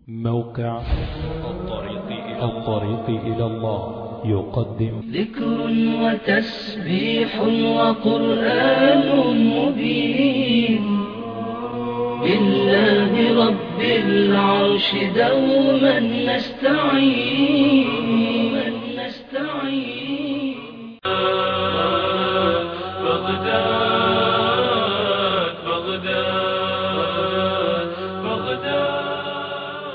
موقع الطريق إلى, الطريق إلى الله يقدم ذكر وتسبيح وقرآن مبين بالله رب العرش دوما نستعين نستعين بغداد بغداد بغداد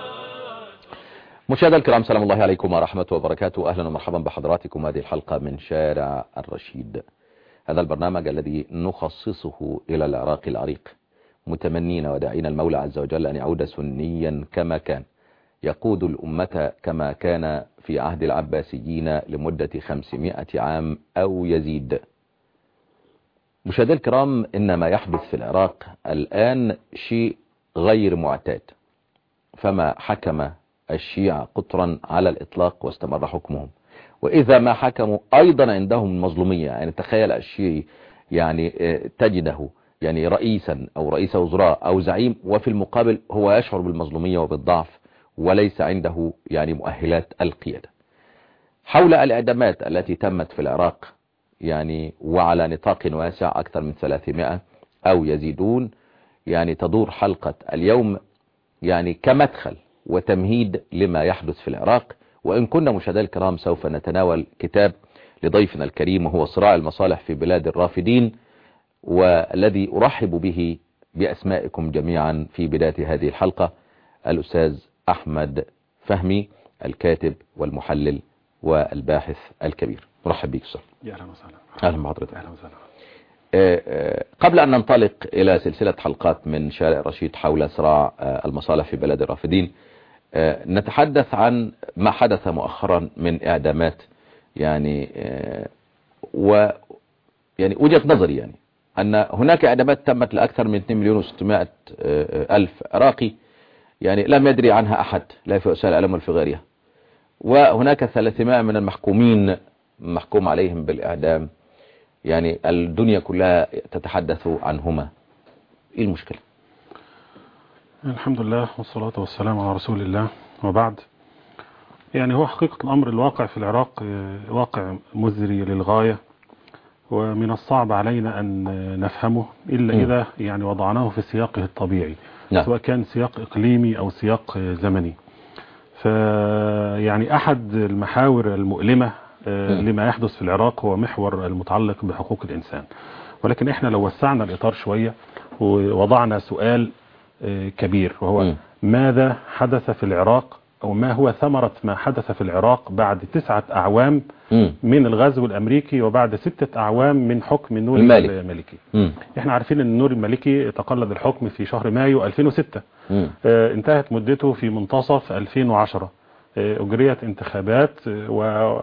مشاهدينا الكرام سلام الله عليكم ورحمة وبركاته أهلا ومرحبا بحضراتكم هذه الحلقة من شارع الرشيد هذا البرنامج الذي نخصصه إلى العراق العريق متمنين وداعين المولى عز وجل أن يعود سنيا كما كان يقود الأمة كما كان في عهد العباسيين لمدة خمسمائة عام أو يزيد مشاهدينا الكرام إن ما يحدث في العراق الآن شيء غير معتاد فما حكم الشيعة قطرا على الإطلاق واستمر حكمهم وإذا ما حكموا أيضا عندهم المظلومية يعني تخيل الشيعي يعني آه، تجده يعني رئيسا أو رئيس وزراء أو زعيم وفي المقابل هو يشعر بالمظلومية وبالضعف وليس عنده يعني مؤهلات القيادة حول الإعدامات التي تمت في العراق يعني وعلى نطاق واسع أكثر من 300 أو يزيدون يعني تدور حلقة اليوم يعني كمدخل وتمهيد لما يحدث في العراق وإن كنا مشاهدينا الكرام سوف نتناول كتاب لضيفنا الكريم وهو صراع المصالح في بلاد الرافدين والذي أرحب به بأسمائكم جميعا في بداية هذه الحلقة الأستاذ أحمد فهمي الكاتب والمحلل والباحث الكبير مرحب بك أستاذ يا اهلا وسهلا أهلا بحضرتك اهلا وسهلا آه، آه، قبل أن ننطلق إلى سلسلة حلقات من شارع رشيد حول صراع آه، المصالح في بلاد الرافدين آه، نتحدث عن ما حدث مؤخرا من إعدامات يعني آه، و يعني وجهة نظري يعني أن هناك إعدامات تمت لأكثر من 2 مليون و600 ألف عراقي يعني لم يدري عنها أحد لا في وسائل الإعلام ولا في غيرها وهناك 300 من المحكومين محكوم عليهم بالإعدام يعني الدنيا كلها تتحدث عنهما ايه المشكلة الحمد لله والصلاة والسلام على رسول الله وبعد يعني هو حقيقة الأمر الواقع في العراق آه، واقع مزري للغاية ومن الصعب علينا أن نفهمه إلا م. إذا يعني وضعناه في سياقه الطبيعي نعم. سواء كان سياق إقليمي أو سياق آه، زمني فيعني أحد المحاور المؤلمة آه، م. لما يحدث في العراق هو محور المتعلق بحقوق الإنسان ولكن إحنا لو وسعنا الإطار شوية ووضعنا سؤال آه، كبير وهو م. ماذا حدث في العراق أو ما هو ثمرة ما حدث في العراق بعد تسعة أعوام مم. من الغزو الأمريكي وبعد ستة أعوام من حكم النور المالكي. الملكي مم. احنا عارفين ان النور الملكي تقلد الحكم في شهر مايو 2006 مم. آه، انتهت مدته في منتصف 2010 آه، أجريت انتخابات آه،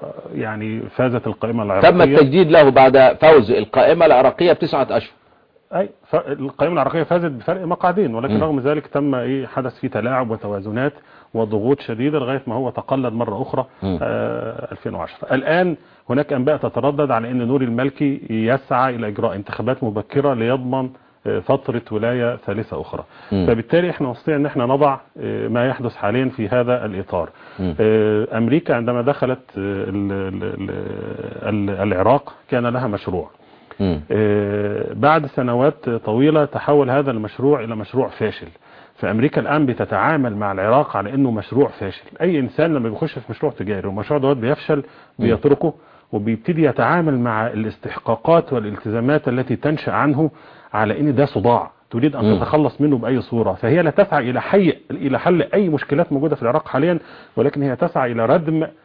ويعني فازت القائمة العراقية تم التجديد له بعد فوز القائمة العراقية بتسعة أشهر أي ف- القائمة العراقية فازت بفرق مقعدين ولكن مم. رغم ذلك تم إيه حدث فيه تلاعب وتوازنات وضغوط شديدة لغاية ما هو تقلد مرة أخرى مم. آه 2010 الآن هناك أنباء تتردد على أن نور الملكي يسعى إلى إجراء انتخابات مبكرة ليضمن آه، فترة ولاية ثالثة أخرى مم. فبالتالي احنا نستطيع أن احنا نضع آه، ما يحدث حاليا في هذا الإطار مم. آه، أمريكا عندما دخلت آه، ال- ال- ال- العراق كان لها مشروع مم. آه، بعد سنوات طويلة تحول هذا المشروع إلى مشروع فاشل فأمريكا الآن بتتعامل مع العراق على أنه مشروع فاشل أي إنسان لما بيخش في مشروع تجاري والمشروع دوت بيفشل بيتركه وبيبتدي يتعامل مع الاستحقاقات والالتزامات التي تنشأ عنه على أن ده صداع تريد أن مم. تتخلص منه بأي صورة فهي لا تسعى إلى حي إلى حل أي مشكلات موجودة في العراق حاليا ولكن هي تسعى إلى ردم آه،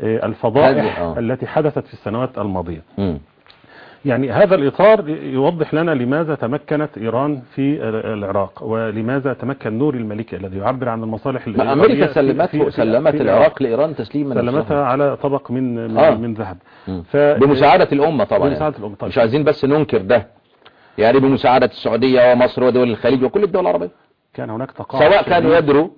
الفضائح هذه- آه. التي حدثت في السنوات الماضية مم. يعني هذا الإطار يوضح لنا لماذا تمكنت إيران في العراق ولماذا تمكن نور الملكي الذي يعبر عن المصالح ما الإيرانية أمريكا في- سلمته في- في- سلمت في العراق لإيران تسليما سلمتها نفسها. على طبق من من, آه. من ذهب مم. ف- بمساعدة الأمة طبعا بمساعدة يعني. الأمة طبعا. مش عايزين بس ننكر ده يعني بمساعدة السعودية ومصر ودول الخليج وكل الدول العربية كان هناك تقاعد سواء كانوا شديد. يدروا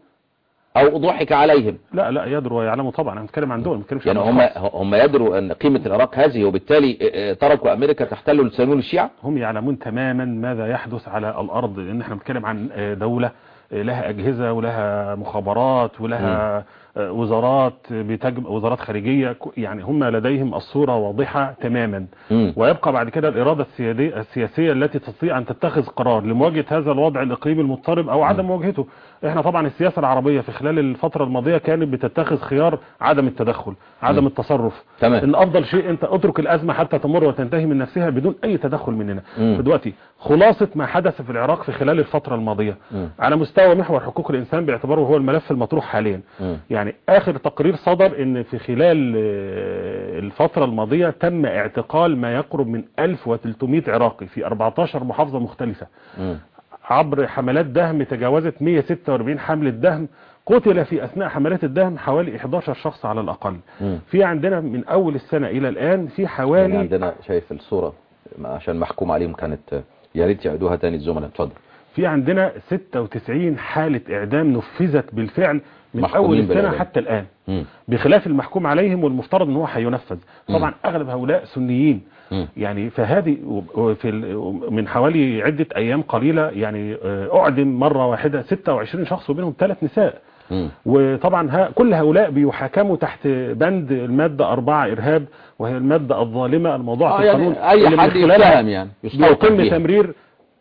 أو ضحك عليهم لا لا يدروا ويعلموا طبعا انا بتكلم عن دول ما بتكلمش يعني عن هم أشخاص. هم يدروا أن قيمة العراق هذه وبالتالي آه، آه، تركوا أمريكا تحتل لسانون الشيعة هم يعلمون تماما ماذا يحدث على الأرض لأن احنا بنتكلم عن آه، دولة لها أجهزة ولها مخابرات ولها آه، وزارات بتجم... وزارات خارجية ك- يعني هم لديهم الصورة واضحة تماما مم. ويبقى بعد كده الإرادة السيادية السياسية التي تستطيع أن تتخذ قرار لمواجهة هذا الوضع الإقليمي المضطرب أو عدم مواجهته احنا طبعا السياسة العربية في خلال الفترة الماضية كانت بتتخذ خيار عدم التدخل عدم مم. التصرف تمام. ان افضل شيء انت اترك الازمة حتى تمر وتنتهي من نفسها بدون اي تدخل مننا مم. فدلوقتي خلاصة ما حدث في العراق في خلال الفترة الماضية مم. على مستوى محور حقوق الانسان باعتباره هو الملف المطروح حاليا مم. يعني اخر تقرير صدر ان في خلال آه، الفترة الماضية تم اعتقال ما يقرب من 1300 عراقي في 14 محافظة مختلفة مم. عبر حملات دهم تجاوزت 146 حملة دهم قتل في اثناء حملات الدهم حوالي 11 شخص على الاقل مم. في عندنا من اول السنة الى الان في يعني حوالي عندنا شايف الصورة عشان محكوم عليهم كانت يا ريت يعيدوها تاني الزملاء اتفضل في عندنا 96 حالة اعدام نفذت بالفعل من محكومين اول السنة بالإعدام. حتى الان مم. بخلاف المحكوم عليهم والمفترض ان هو هينفذ طبعا اغلب هؤلاء سنيين مم. يعني فهذه و- في ال- من حوالي عدة ايام قليلة يعني آه، اعدم مرة واحدة 26 شخص وبينهم ثلاث نساء مم. وطبعا ها كل هؤلاء بيحاكموا تحت بند المادة أربعة إرهاب وهي المادة الظالمة الموضوع آه في القانون يعني اي اللي من حد خلالها يتهم يعني يستوقف بيتم فيها. تمرير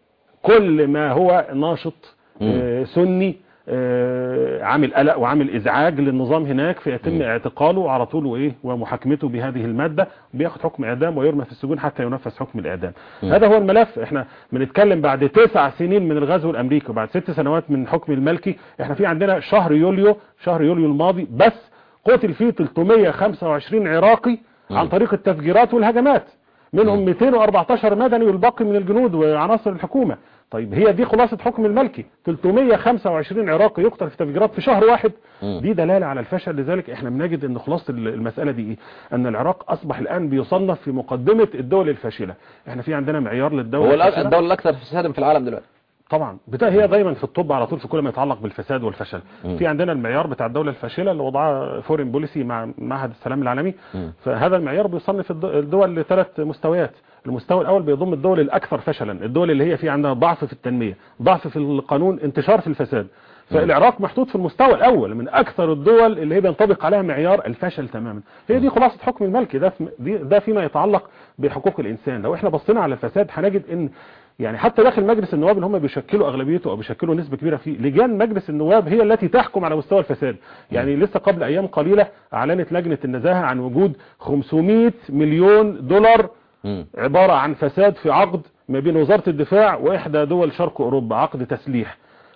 كل ما هو ناشط مم. آه، سني آه، عامل قلق وعامل ازعاج للنظام هناك فيتم مم. اعتقاله على طول وايه ومحاكمته بهذه الماده بياخد حكم اعدام ويرمى في السجون حتى ينفذ حكم الاعدام مم. هذا هو الملف احنا بنتكلم بعد تسع سنين من الغزو الامريكي وبعد ست سنوات من حكم الملكي احنا في عندنا شهر يوليو شهر يوليو الماضي بس قتل فيه 325 عراقي عن مم. طريق التفجيرات والهجمات منهم 214 مدني والباقي من الجنود وعناصر الحكومة طيب هي دي خلاصة حكم الملكي 325 عراقي يقتل في تفجيرات في شهر واحد مم. دي دلالة على الفشل لذلك احنا بنجد ان خلاصة المسألة دي ايه ان العراق اصبح الان بيصنف في مقدمة الدول الفاشلة احنا في عندنا معيار للدول هو الأ- الفاشلة. الدولة الأكثر فسادا في العالم دلوقتي طبعا بتاع هي دايما في الطب على طول في كل ما يتعلق بالفساد والفشل مم. في عندنا المعيار بتاع الدوله الفاشله اللي وضعها فورين بوليسي مع معهد السلام العالمي مم. فهذا المعيار بيصنف الد- الدول لثلاث مستويات المستوى الاول بيضم الدول الاكثر فشلا الدول اللي هي في عندها ضعف في التنميه ضعف في القانون انتشار في الفساد فالعراق محطوط في المستوى الاول من اكثر الدول اللي هي بينطبق عليها معيار الفشل تماما هي دي خلاصه حكم الملكي ده في دي ده فيما يتعلق بحقوق الانسان لو احنا بصينا على الفساد هنجد ان يعني حتى داخل مجلس النواب اللي هم بيشكلوا اغلبيته او بيشكلوا نسبه كبيره فيه لجان مجلس النواب هي التي تحكم على مستوى الفساد يعني لسه قبل ايام قليله اعلنت لجنه النزاهه عن وجود 500 مليون دولار مم. عباره عن فساد في عقد ما بين وزاره الدفاع واحدى دول شرق اوروبا عقد تسليح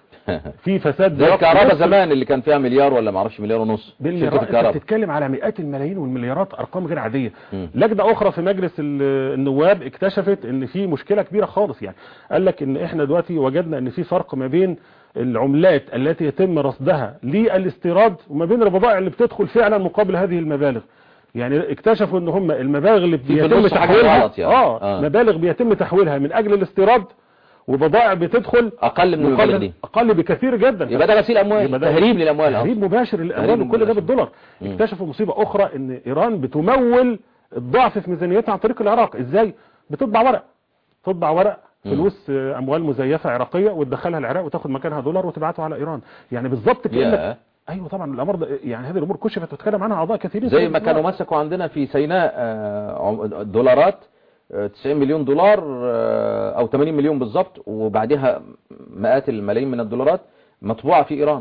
في فساد زي بيقص- الكهرباء زمان اللي كان فيها مليار ولا معرفش مليار ونص شركة بالمليارات انت الكهرباء بتتكلم على مئات الملايين والمليارات ارقام غير عاديه مم. لجنه اخرى في مجلس ال- النواب اكتشفت ان في مشكله كبيره خالص يعني قال لك ان احنا دلوقتي وجدنا ان في فرق ما بين العملات التي يتم رصدها للاستيراد وما بين البضائع اللي بتدخل فعلا مقابل هذه المبالغ يعني اكتشفوا ان هم المبالغ اللي في بيتم فلوس حاجة تحويلها غلط يعني. اه, آه. مبالغ بيتم تحويلها من اجل الاستيراد وبضائع بتدخل أقل من المبالغ دي اقل بكثير جدا يبقى ده غسيل أموال يبقى ده تهريب للأموال أصلا. تهريب مباشر تهريب للاموال وكل ده مباشر. بالدولار مم. اكتشفوا مصيبه اخرى ان ايران بتمول الضعف في ميزانيتها عن طريق العراق ازاي بتطبع ورق تطبع ورق مم. فلوس آه، اموال مزيفه عراقيه وتدخلها العراق وتاخد مكانها دولار وتبعته على ايران يعني بالظبط كانك يا ايوه طبعا الامر ده يعني هذه الامور كشفت وتكلم عنها اعضاء كثيرين زي في ما كانوا الوزارة. مسكوا عندنا في سيناء آه، عم- دولارات آه، 90 مليون دولار آه، او 80 مليون بالظبط وبعدها مئات الملايين من الدولارات مطبوعة في ايران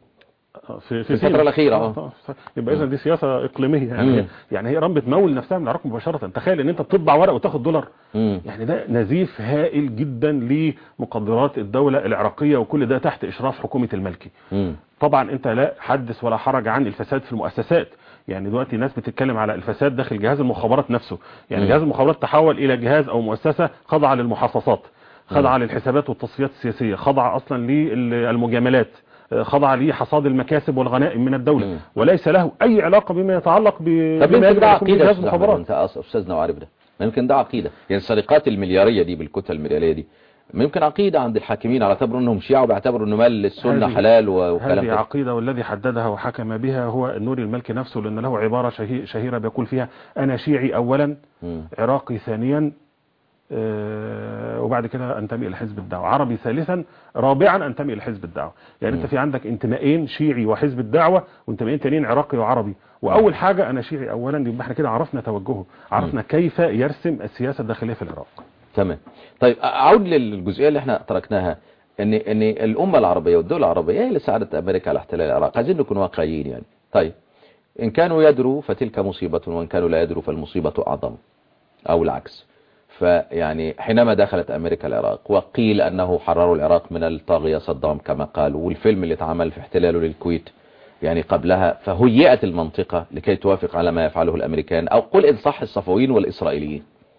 في في الفترة سيناء. الأخيرة، آه، آه. طبعاً. يبقى اذا دي سياسه اقليميه يعني مم. هي- يعني هي ايران بتمول نفسها من العراق مباشره تخيل ان انت بتطبع ورق وتاخد دولار مم. يعني ده نزيف هائل جدا لمقدرات الدولة العراقية وكل ده تحت إشراف حكومة الملكي مم. طبعا انت لا حدث ولا حرج عن الفساد في المؤسسات يعني دلوقتي الناس بتتكلم على الفساد داخل جهاز المخابرات نفسه يعني مم. جهاز المخابرات تحول إلى جهاز أو مؤسسة خضع للمحافظات خضع للحسابات والتصفيات السياسية خضع أصلا للمجاملات خضع لحصاد المكاسب والغنائم من الدولة مم. وليس له أي علاقة بما يتعلق ب طب بما يمكن يجب ده أن يكون عقيدة جهاز يا أستاذ أحمد، المخابرات انت أص- استاذنا وعارف ده يمكن ده عقيدة يعني السرقات المليارية دي بالكتل المليارية دي يمكن عقيدة عند الحاكمين على اعتبروا انهم شيعة وبيعتبروا انه مال السنة هذه- حلال و- وكلام هذه كده عقيدة والذي حددها وحكم بها هو النور الملكي نفسه لأن له عبارة شهي- شهيرة بيقول فيها أنا شيعي أولا مم. عراقي ثانيا آه، وبعد كده انتمي الى حزب الدعوه عربي ثالثا رابعا انتمي الى حزب الدعوه يعني انت في عندك انتمائين شيعي وحزب الدعوه وانتمائين تانيين عراقي وعربي واول حاجه انا شيعي اولا يبقى احنا كده عرفنا توجهه عرفنا كيف يرسم السياسه الداخليه في العراق تمام طيب اعود للجزئيه اللي احنا تركناها ان ان الامه العربيه والدول العربيه هي اللي ساعدت امريكا على احتلال العراق عايزين نكون واقعيين يعني طيب ان كانوا يدروا فتلك مصيبه وان كانوا لا يدروا فالمصيبه اعظم او العكس فيعني حينما دخلت امريكا العراق وقيل انه حرروا العراق من الطاغيه صدام كما قالوا والفيلم اللي اتعمل في احتلاله للكويت يعني قبلها فهيئت المنطقه لكي توافق على ما يفعله الامريكان او قل ان صح الصفويين والاسرائيليين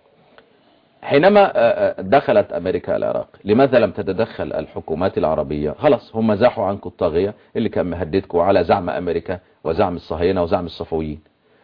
حينما آه، آه، دخلت أمريكا العراق لماذا لم تتدخل الحكومات العربية خلاص هم زاحوا عنكم الطاغية اللي كان مهددكم على زعم أمريكا وزعم الصهاينة وزعم الصفويين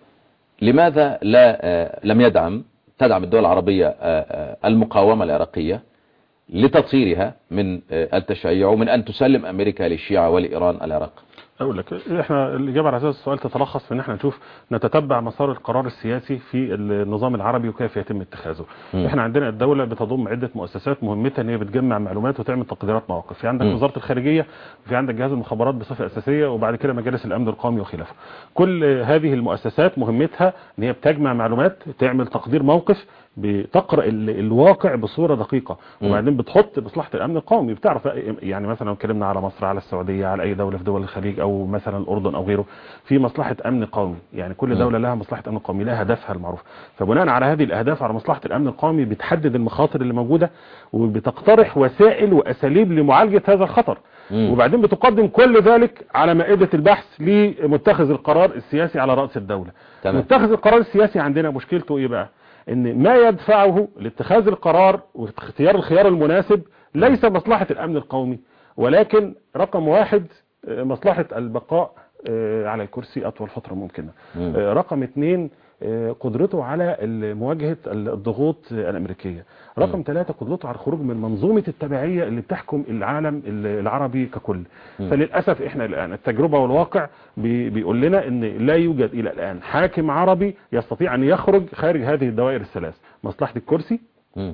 لماذا لا آه، لم يدعم تدعم الدول العربية آه، آه، المقاومة العراقية لتطهيرها من آه، التشيع ومن أن تسلم أمريكا للشيعة ولإيران العراق اقول لك احنا الاجابه على هذا السؤال تتلخص في ان احنا نشوف نتتبع مسار القرار السياسي في النظام العربي وكيف يتم اتخاذه مم. احنا عندنا الدوله بتضم عده مؤسسات مهمتها ان هي بتجمع معلومات وتعمل تقديرات مواقف في عندك مم. وزاره الخارجيه وفي عندك جهاز المخابرات بصفه اساسيه وبعد كده مجالس الامن القومي وخلافه كل هذه المؤسسات مهمتها ان هي بتجمع معلومات تعمل تقدير موقف بتقرا ال- الواقع بصوره دقيقه مم. وبعدين بتحط مصلحه الامن القومي بتعرف يعني مثلا لو اتكلمنا على مصر على السعوديه على اي دوله في دول الخليج او مثلا الاردن او غيره في مصلحه امن قومي يعني كل مم. دوله لها مصلحه امن قومي لها هدفها المعروف فبناء على هذه الاهداف على مصلحه الامن القومي بتحدد المخاطر اللي موجوده وبتقترح وسائل واساليب لمعالجه هذا الخطر مم. وبعدين بتقدم كل ذلك على مائده البحث لمتخذ القرار السياسي على راس الدوله تمام. متخذ القرار السياسي عندنا مشكلته ايه بقى ان ما يدفعه لاتخاذ القرار واختيار الخيار المناسب ليس مصلحة الامن القومي ولكن رقم واحد آه، مصلحة البقاء آه، على الكرسي اطول فترة ممكنة مم. آه، رقم اتنين آه، قدرته على ال- مواجهة الضغوط آه، الامريكية رقم مم. ثلاثة قدرته على الخروج من منظومة التبعية اللي بتحكم العالم ال- العربي ككل مم. فللأسف احنا الآن التجربة والواقع بي- بيقول لنا ان لا يوجد الى الآن حاكم عربي يستطيع ان يخرج خارج هذه الدوائر الثلاث مصلحة الكرسي مم.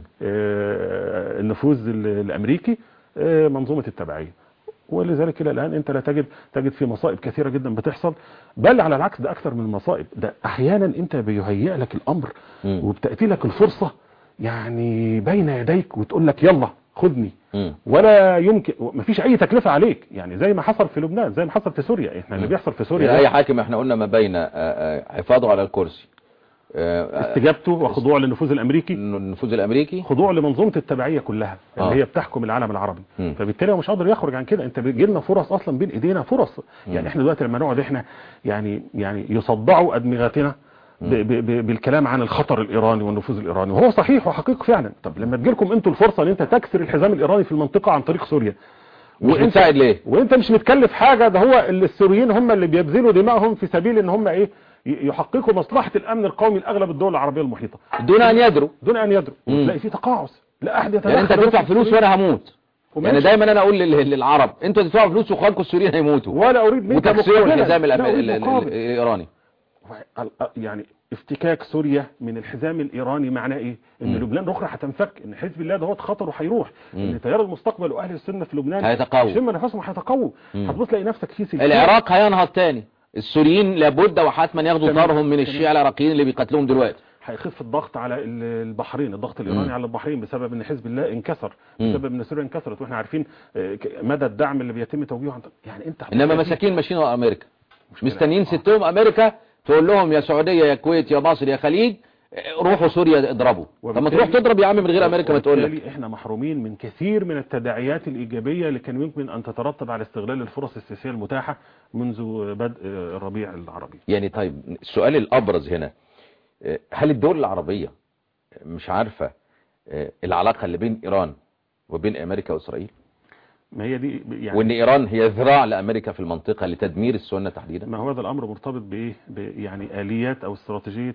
آه، النفوذ ال- الامريكي آه، منظومة التبعية ولذلك الى الان انت لا تجد تجد في مصائب كثيره جدا بتحصل بل على العكس ده اكثر من المصائب ده احيانا انت بيهيئ لك الامر مم. وبتاتي لك الفرصه يعني بين يديك وتقول لك يلا خدني مم. ولا يمكن مفيش اي تكلفه عليك يعني زي ما حصل في لبنان زي ما حصل في سوريا احنا اللي بيحصل في سوريا يعني ده اي حاكم احنا قلنا ما بين آه، آه، حفاظه على الكرسي آه، استجابته وخضوع للنفوذ الامريكي النفوذ الامريكي خضوع لمنظومه التبعيه كلها اللي آه. هي بتحكم العالم العربي مم. فبالتالي هو مش قادر يخرج عن كده انت بيجي لنا فرص اصلا بين ايدينا فرص مم. يعني احنا دلوقتي لما نقعد احنا يعني يعني يصدعوا ادمغتنا ب ب ب بالكلام عن الخطر الايراني والنفوذ الايراني وهو صحيح وحقيقي فعلا طب لما تجي لكم انتوا الفرصه ان انت تكسر الحزام الايراني في المنطقه عن طريق سوريا مش بتساعد ليه وانت مش متكلف حاجه ده هو اللي السوريين هم اللي بيبذلوا دمائهم في سبيل ان هم ايه ي- يحققوا مصلحه الامن القومي لاغلب الدول العربيه المحيطه دون ان يدروا دون ان يدروا مم. تلاقي في تقاعس لا احد يتدخل يعني انت هتدفع في فلوس السوريين. وانا هموت وماشي. يعني دايما انا اقول لل- للعرب انتوا هتدفعوا فلوس واخوانكم السوريين هيموتوا ولا اريد منك وتكسير مقابلا. الحزام لا الأم- أريد ال- ال- مقابل. الايراني ال- يعني افتكاك سوريا من الحزام الايراني معناه ايه ان مم. لبنان اخرى هتنفك ان حزب الله ده هو خطر وهيروح مم. ان تيار المستقبل واهل السنه في لبنان هيتقووا. يشم نفسهم هيتقووا مم. هتبص تلاقي نفسك في سلسله العراق هينهض تاني السوريين لابد وحتما ياخدوا تمام. طارهم من الشيعة العراقيين اللي بيقتلوهم دلوقتي هيخف الضغط على ال- البحرين الضغط الايراني مم. على البحرين بسبب ان حزب الله انكسر مم. بسبب ان سوريا انكسرت واحنا عارفين آه، ك- مدى الدعم اللي بيتم توجيهه عن طريق- يعني انت انما هتلاقي مساكين ماشيين ورا امريكا مشكلة. مستنيين آه. ستهم امريكا تقول لهم يا سعوديه يا كويت يا مصر يا خليج روحوا سوريا اضربوا طب ما وبالتالي- تروح تضرب يا عم من غير امريكا ما تقول لك وبالتالي احنا محرومين من كثير من التداعيات الايجابيه اللي كان يمكن ان تترتب على استغلال الفرص السياسيه المتاحه منذ بدء الربيع العربي يعني طيب السؤال الابرز هنا آه، هل الدول العربيه مش عارفه آه، العلاقه اللي بين ايران وبين امريكا واسرائيل ما هي دي يعني وان ايران هي ذراع لامريكا في المنطقه لتدمير السنه تحديدا ما هو هذا الامر مرتبط بايه ب- يعني اليات او استراتيجيه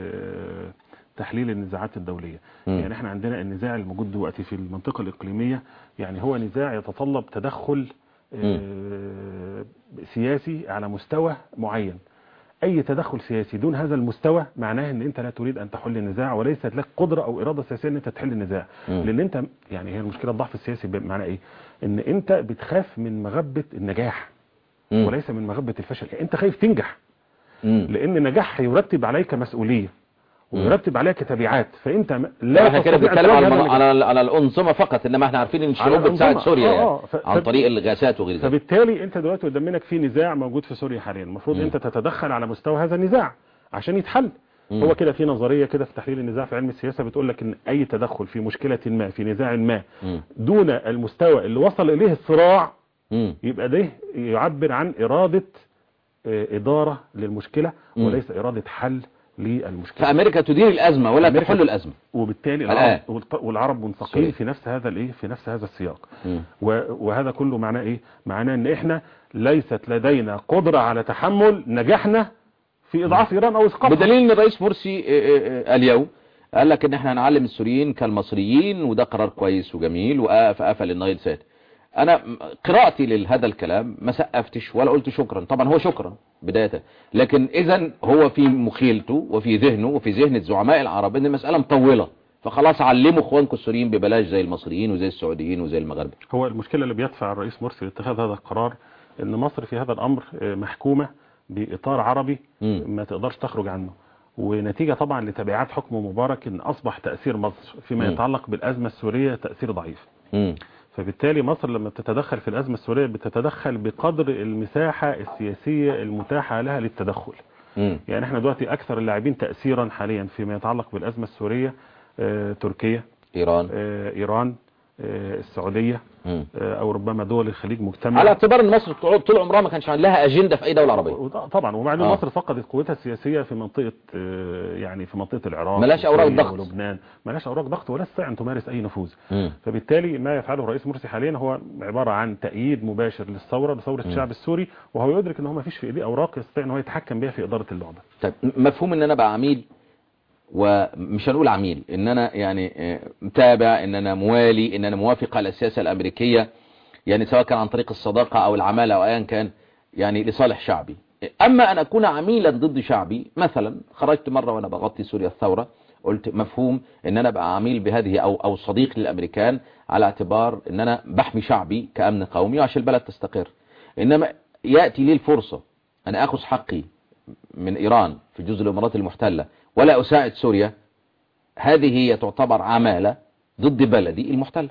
آه، تحليل النزاعات الدوليه مم. يعني احنا عندنا النزاع الموجود دلوقتي في المنطقه الاقليميه يعني هو نزاع يتطلب تدخل آه، سياسي على مستوى معين اي تدخل سياسي دون هذا المستوى معناه ان انت لا تريد ان تحل النزاع وليست لك قدره او اراده سياسيه ان انت تحل النزاع مم. لان انت يعني هي المشكله الضعف السياسي بمعنى ايه ان انت بتخاف من مغبه النجاح مم. وليس من مغبه الفشل يعني انت خايف تنجح مم. لان النجاح يرتب عليك مسؤوليه ويرتب عليك تبعات فانت م- لا احنا كده تستطيع أن بنتكلم تواجه على هذا المن- النجاح. على على الانظمه فقط انما احنا عارفين ان الشعوب الأنظمة. بتساعد سوريا آه، يعني آه. ف- عن ف- طريق الغازات وغير ذلك فبالتالي انت دلوقتي قدام منك في نزاع موجود في سوريا حاليا المفروض مم. انت تتدخل على مستوى هذا النزاع عشان يتحل مم. هو كده في نظريه كده في تحليل النزاع في علم السياسه بتقول لك ان اي تدخل في مشكله ما في نزاع ما مم. دون المستوى اللي وصل اليه الصراع مم. يبقى ده يعبر عن اراده آه، اداره للمشكله مم. وليس اراده حل للمشكله فامريكا تدير الازمه ولا أمريكا تحل الازمه وبالتالي الآن. العرب والط- والعرب منسقين سوري. في نفس هذا الايه في نفس هذا السياق مم. و- وهذا كله معناه ايه معناه ان احنا ليست لدينا قدرة على تحمل نجاحنا في اضعاف ايران او اسقاطها بدليل ان الرئيس مرسي آه، آه، آه، اليوم قال لك ان احنا هنعلم السوريين كالمصريين وده قرار كويس وجميل وقفل النايل سات انا م- قراءتي لهذا الكلام ما سقفتش ولا قلت شكرا طبعا هو شكرا بداية لكن اذا هو في مخيلته وفي ذهنه وفي ذهن الزعماء العرب ان المسألة مطولة فخلاص علموا اخوانكم السوريين ببلاش زي المصريين وزي السعوديين وزي المغاربه هو المشكلة اللي بيدفع الرئيس مرسي لاتخاذ هذا القرار ان مصر في هذا الامر آه، محكومة باطار عربي مم. ما تقدرش تخرج عنه ونتيجة طبعا لتبعات حكم مبارك ان اصبح تأثير مصر فيما مم. يتعلق بالازمة السورية تأثير ضعيف مم. فبالتالي مصر لما بتتدخل في الأزمة السورية بتتدخل بقدر المساحة السياسية المتاحة لها للتدخل مم. يعني احنا دلوقتي أكثر اللاعبين تأثيرا حاليا فيما يتعلق بالأزمة السورية آه، تركيا ايران آه، إيران آه، السعودية مم. آه، أو ربما دول الخليج مجتمعة على اعتبار ان مصر طول طول عمرها ما كانش لها اجنده في اي دوله عربيه وط- طبعا وبعدين آه. مصر فقدت قوتها السياسيه في منطقه آه، يعني في منطقه العراق ملاش أوراق وسوريا ضغط. ولبنان ملاش اوراق ضغط ولا تستطيع ان تمارس اي نفوذ مم. فبالتالي ما يفعله الرئيس مرسي حاليا هو عباره عن تأييد مباشر للثوره لثوره الشعب السوري وهو يدرك ان هو ما فيش في ايديه اوراق يستطيع ان هو يتحكم بها في اداره اللعبه طيب مفهوم ان انا بقى عميل ومش هنقول عميل ان انا يعني آه، متابع ان انا موالي ان انا موافق على السياسة الامريكية يعني سواء كان عن طريق الصداقة او العمالة او ايا كان يعني لصالح شعبي اما ان اكون عميلا ضد شعبي مثلا خرجت مرة وانا بغطي سوريا الثورة قلت مفهوم ان انا بقى عميل بهذه او او صديق للامريكان على اعتبار ان انا بحمي شعبي كامن قومي وعشان البلد تستقر انما ياتي لي الفرصة انا اخذ حقي من ايران في جزء الامارات المحتلة ولا اساعد سوريا هذه هي تعتبر عمالة ضد بلدي المحتلة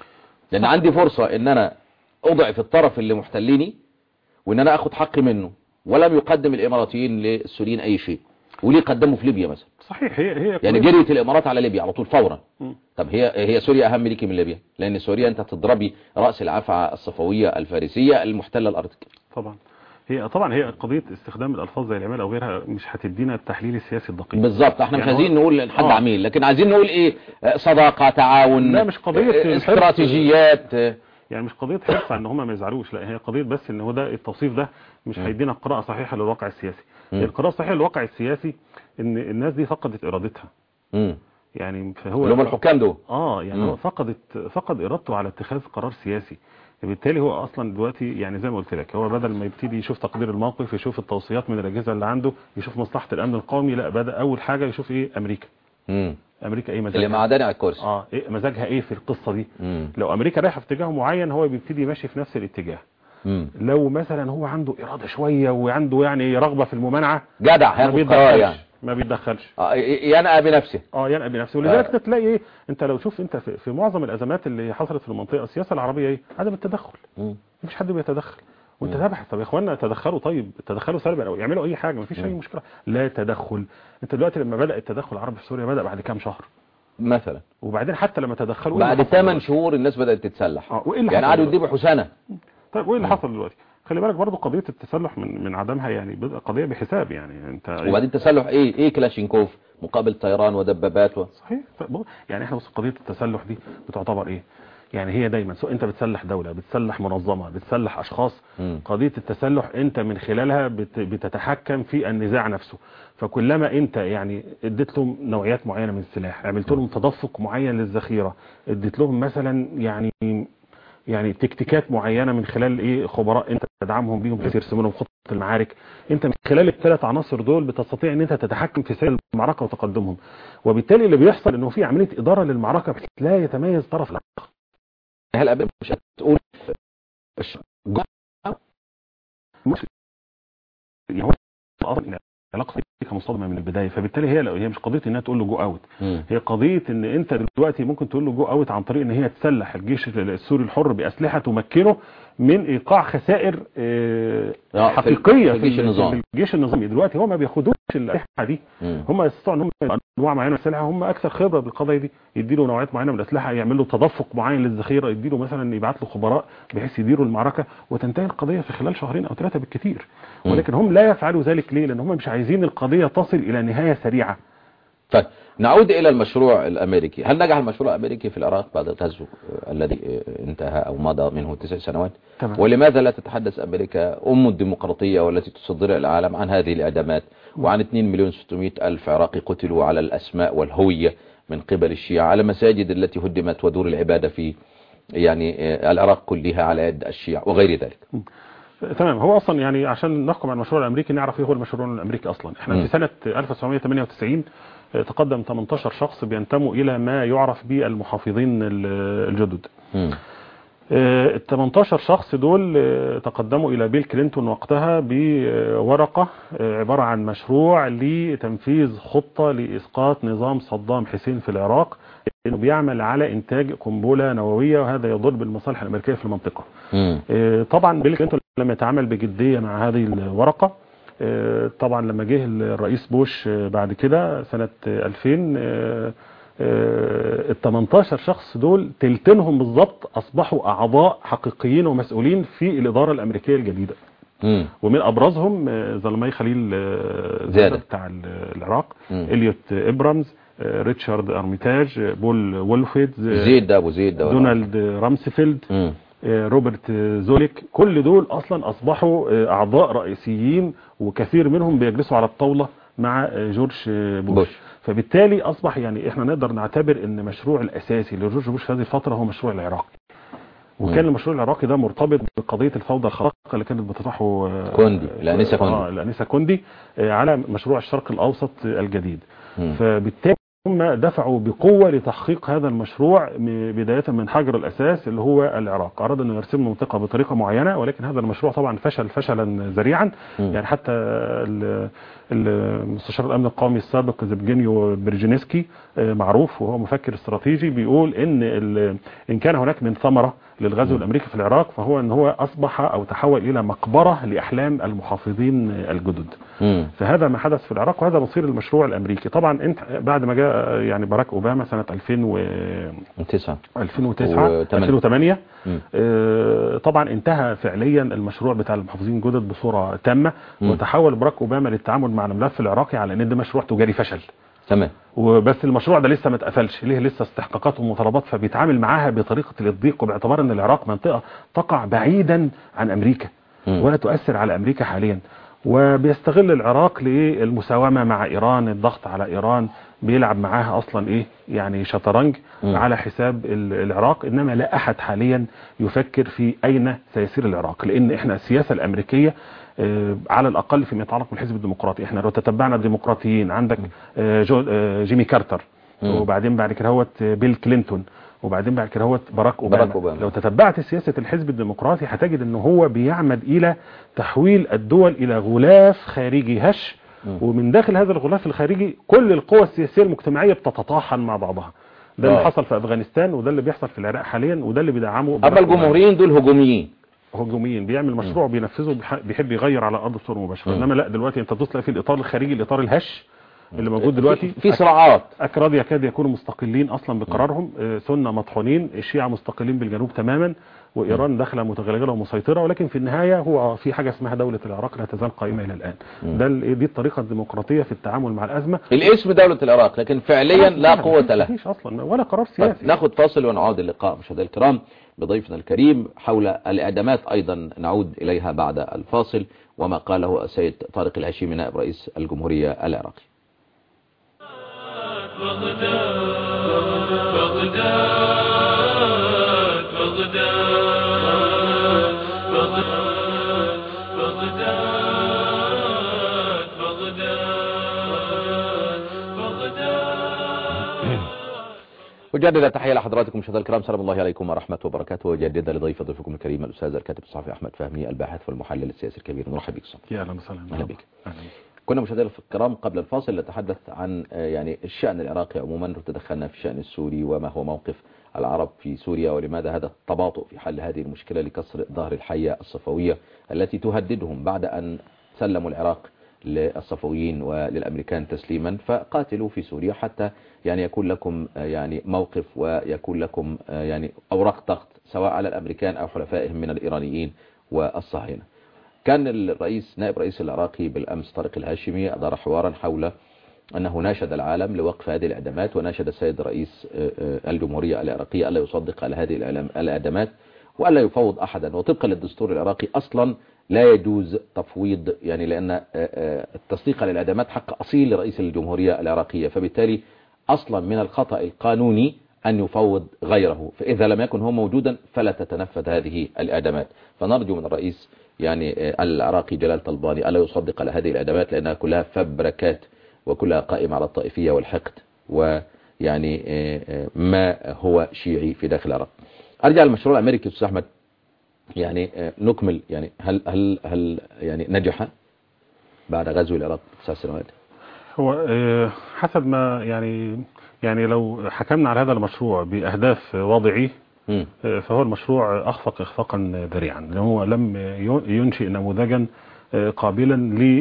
لان عندي فرصة ان انا اضعف الطرف اللي محتليني وان انا اخد حقي منه ولم يقدم الاماراتيين للسوريين اي شيء وليه قدموا في ليبيا مثلا صحيح هي هي يعني كويس. جريت الامارات على ليبيا على طول فورا مم. طب هي هي سوريا اهم ليكي من ليبيا لان سوريا انت تضربي راس العفعة الصفوية الفارسية المحتلة الارضك طبعا هي طبعا هي قضيه استخدام الالفاظ زي العماله او غيرها مش هتدينا التحليل السياسي الدقيق بالظبط احنا مش يعني هو- عايزين نقول حد آه. عميل لكن عايزين نقول ايه آه، صداقة تعاون لا، مش قضية آه، الحرص. استراتيجيات آه، يعني مش قضيه حرص على ان هم ما يزعلوش لا هي قضيه بس ان هو ده التوصيف ده مش هيدينا قراءه صحيحه للواقع السياسي مم. القراءه الصحيحه للواقع السياسي ان الناس دي فقدت ارادتها مم. يعني فهو اللي هم الحكام دول اه يعني مم. هو فقدت فقد ارادته على اتخاذ قرار سياسي بالتالي هو اصلا دلوقتي يعني زي ما قلت لك هو بدل ما يبتدي يشوف تقدير الموقف يشوف التوصيات من الاجهزه اللي عنده يشوف مصلحه الامن القومي لا بدا اول حاجه يشوف ايه امريكا مم. امريكا ايه اللي مزاجها معدني على الكرسي اه ايه مزاجها ايه في القصه دي مم. لو امريكا رايحه في اتجاه معين هو بيبتدي ماشي في نفس الاتجاه مم. لو مثلا هو عنده اراده شويه وعنده يعني رغبه في الممانعه جدع ما هياخد قرار بيتدخلش يعني ما بيتدخلش آه، ينقى بنفسه اه ينقى بنفسه ولذلك آه. تلاقي ايه انت لو شوف انت في, في معظم الازمات اللي حصلت في المنطقه السياسه العربيه ايه عدم التدخل مم. مفيش حد بيتدخل وانت تبحث طب يا اخوانا تدخلوا طيب تدخلوا سلبا او يعملوا اي حاجه مفيش اي مشكله لا تدخل انت دلوقتي لما بدا التدخل العربي في سوريا بدا بعد كام شهر مثلا وبعدين حتى لما تدخلوا إيه بعد اللي حصل 8 دلوقتي؟ شهور الناس بدأت تتسلح اه وايه اللي يعني حصل قعدوا دلوقتي؟ يدبحوا سنة طيب وايه اللي حصل دلوقتي خلي بالك برضو قضيه التسلح من من عدمها يعني بدأ قضيه بحساب يعني انت وبعدين تسلح ايه ايه كلاشينكوف مقابل طيران ودبابات و... صحيح طيب يعني احنا بص قضيه التسلح دي بتعتبر ايه يعني هي دايما سواء انت بتسلح دولة بتسلح منظمة بتسلح اشخاص مم. قضية التسلح انت من خلالها بت- بتتحكم في النزاع نفسه فكلما انت يعني اديت لهم نوعيات معينة من السلاح عملت لهم تدفق معين للذخيرة اديت لهم مثلا يعني يعني تكتيكات معينة من خلال ايه خبراء انت تدعمهم بيهم ترسم لهم خطه المعارك انت من خلال الثلاث عناصر دول بتستطيع ان انت تتحكم في سير المعركه وتقدمهم وبالتالي اللي بيحصل انه في عمليه اداره للمعركه بحيث لا يتميز طرف الاخر هل أبي مش هتقول مش مش يعني هو اصلا إن علاقه امريكا مصطدمه من البدايه فبالتالي هي هي مش قضيه انها تقول له جو اوت مم. هي قضيه ان انت دلوقتي ممكن تقول له جو اوت عن طريق ان هي تسلح الجيش السوري الحر باسلحه تمكنه من ايقاع خسائر آه، آه، في- حقيقيه في الجيش ال- النظامي. في الجيش النظامي دلوقتي هم ما بياخدوش الاسلحه دي مم. هم يستطيعوا ان هم يبقوا انواع معينه من الاسلحه هم اكثر خبره بالقضيه دي يديله نوعيات معينه من الاسلحه يعمل له تدفق معين للذخيره يديله مثلا يبعت له خبراء بحيث يديروا المعركه وتنتهي القضيه في خلال شهرين او ثلاثه بالكثير مم. ولكن هم لا يفعلوا ذلك ليه لان هم مش عايزين القضيه تصل الى نهايه سريعه طيب نعود إلى المشروع الأمريكي هل نجح المشروع الأمريكي في العراق بعد الغزو آه، الذي آه، انتهى أو مضى منه تسع سنوات تمام. ولماذا لا تتحدث أمريكا أم الديمقراطية والتي تصدرها العالم عن هذه الإعدامات وعن 2 مليون 600 ألف عراقي قتلوا على الأسماء والهوية من قبل الشيعة على مساجد التي هدمت ودور العبادة في يعني آه، العراق كلها على يد الشيعة وغير ذلك تمام هو اصلا يعني عشان نحكم على المشروع الامريكي نعرف ايه هو المشروع الامريكي اصلا احنا مم. في سنه 1998 آه، تقدم 18 شخص بينتموا الى ما يعرف بالمحافظين ال- الجدد مم. ال 18 شخص دول آه، تقدموا الى بيل كلينتون وقتها بورقه آه، عباره عن مشروع لتنفيذ خطه لاسقاط نظام صدام حسين في العراق انه بيعمل على انتاج قنبله نوويه وهذا يضر بالمصالح الامريكيه في المنطقه مم. آه، طبعا بيل كلينتون لما يتعامل بجديه مع هذه الورقه آه، طبعا لما جه الرئيس بوش آه، بعد كده سنه آه، 2000 آه، آه، ال 18 شخص دول تلتينهم بالظبط اصبحوا اعضاء حقيقيين ومسؤولين في الاداره الامريكيه الجديده مم. ومن ابرزهم آه، زلمي خليل آه، زيادة. بتاع ال- العراق مم. اليوت ابرامز آه، ريتشارد ارميتاج آه، بول وولفيد آه، زيد ده أبو زيد ده ولا- دونالد رامسفيلد مم. آه، روبرت آه، زوليك كل دول اصلا اصبحوا آه، اعضاء رئيسيين وكثير منهم بيجلسوا على الطاوله مع آه، جورج آه، بوش. بوش. فبالتالي اصبح يعني احنا نقدر نعتبر ان المشروع الاساسي لجورج بوش في هذه الفتره هو مشروع العراق وكان مم. المشروع العراقي ده مرتبط بقضيه الفوضى الخارقه اللي كانت بتطرحه آه، كوندي، الأنسة كوندي. آه، الانسه كوندي آه، على مشروع الشرق الاوسط آه، الجديد مم. فبالتالي هم دفعوا بقوة لتحقيق هذا المشروع م- بداية من حجر الأساس اللي هو العراق أراد أن يرسم المنطقة بطريقة معينة ولكن هذا المشروع طبعا فشل فشلا ذريعا مم. يعني حتى ال- المستشار الأمن القومي السابق زبجينيو برجينسكي آه، معروف وهو مفكر استراتيجي بيقول إن ال- إن كان هناك من ثمرة للغزو الأمريكي في العراق فهو أن هو أصبح أو تحول إلى مقبرة لأحلام المحافظين الجدد مم. فهذا ما حدث في العراق وهذا مصير المشروع الامريكي طبعا انت بعد ما جاء يعني باراك اوباما سنه 2000 و تسعة 2009 وتمانية. 2008 مم. آه، طبعا انتهى فعليا المشروع بتاع المحافظين الجدد بصوره تامه مم. وتحول باراك اوباما للتعامل مع الملف العراقي على ان ده مشروع تجاري فشل تمام وبس المشروع ده لسه ما اتقفلش ليه لسه استحقاقات ومطالبات فبيتعامل معاها بطريقه الضيق وباعتبار ان العراق منطقه تقع بعيدا عن امريكا مم. ولا تؤثر على امريكا حاليا وبيستغل العراق للمساومه مع ايران الضغط على ايران بيلعب معاها اصلا ايه يعني شطرنج مم. على حساب ال- العراق انما لا احد حاليا يفكر في اين سيسير العراق لان احنا السياسه الامريكيه آه، على الاقل فيما يتعلق بالحزب الديمقراطي احنا لو تتبعنا الديمقراطيين عندك آه، جو آه، جيمي كارتر مم. وبعدين بعد كده هوت بيل كلينتون وبعدين بعد كده هوت باراك اوباما. باراك أوباما. لو تتبعت سياسه الحزب الديمقراطي هتجد ان هو بيعمد الى تحويل الدول الى غلاف خارجي هش مم. ومن داخل هذا الغلاف الخارجي كل القوى السياسيه المجتمعيه بتتطاحن مع بعضها ده اللي آه. حصل في افغانستان وده اللي بيحصل في العراق حاليا وده اللي بيدعمه أما باراك أوباما. الجمهوريين دول هجوميين هجوميين بيعمل مشروع بينفذه بيح- بيحب يغير على ارض الصوره مباشره مم. انما لا دلوقتي انت تطلع في الاطار الخارجي الاطار الهش اللي موجود دلوقتي في- في صراعات اكراد يكاد يكونوا مستقلين اصلا بقرارهم آه، سنه مطحونين الشيعة مستقلين بالجنوب تماما وايران داخله متغلغله ومسيطره ولكن في النهايه هو في حاجه اسمها دوله العراق لا تزال قائمه الى الان مم. ده ال- دي الطريقه الديمقراطيه في التعامل مع الازمه الاسم دولة العراق لكن فعليا لا قوة له مفيش اصلا ولا قرار طيب سياسي ناخد فاصل ونعود اللقاء مشاهدينا الكرام بضيفنا الكريم حول الإعدامات أيضا نعود إليها بعد الفاصل وما قاله السيد طارق الهشيمي نائب رئيس الجمهورية العراقي بغداد بغداد بغداد بغداد مجددا تحية لحضراتكم مشاهدينا الكرام سلام الله عليكم ورحمة وبركاته وجددا لضيف ضيفكم الكريم الأستاذ الكاتب الصحفي أحمد فهمي الباحث والمحلل السياسي الكبير مرحبا بك يا اهلا وسهلا أهلا بك. أهلا بك. كنا مشاهدينا الكرام قبل الفاصل نتحدث عن آه، يعني الشأن العراقي عموما وتدخلنا في الشأن السوري وما هو موقف العرب في سوريا ولماذا هذا التباطؤ في حل هذه المشكلة لكسر ظهر الحية الصفوية التي تهددهم بعد أن سلموا العراق للصفويين وللأمريكان تسليما فقاتلوا في سوريا حتى يعني يكون لكم آه، يعني موقف ويكون لكم آه، يعني أوراق ضغط سواء على الأمريكان أو حلفائهم من الإيرانيين والصهاينة كان الرئيس نائب رئيس العراقي بالأمس طارق الهاشمي أدار حوارا حول أنه ناشد العالم لوقف هذه الإعدامات وناشد السيد رئيس آه، آه، الجمهورية العراقية ألا يصدق على هذه الإعلام- الإعدامات وألا يفوض أحدا وطبقا للدستور العراقي أصلا لا يجوز تفويض يعني لأن آه، آه، التصديق على الإعدامات حق أصيل لرئيس الجمهورية العراقية فبالتالي أصلا من الخطأ القانوني أن يفوض غيره فإذا لم يكن هو موجودا فلا تتنفذ هذه الإعدامات فنرجو من الرئيس يعني آه، العراقي جلال طلباني ألا يصدق على هذه الإعدامات لأنها كلها فبركات وكلها قائمة على الطائفية والحقد ويعني آه، آه، ما هو شيعي في داخل العراق أرجع للمشروع الأمريكي أستاذ أحمد يعني آه، نكمل يعني هل هل هل يعني نجح بعد غزو العراق تسع سنوات هو آه، حسب ما يعني يعني لو حكمنا على هذا المشروع بأهداف وضعي مم. آه، فهو المشروع أخفق إخفاقا ذريعا لأنه هو لم ينشئ نموذجا آه، قابلا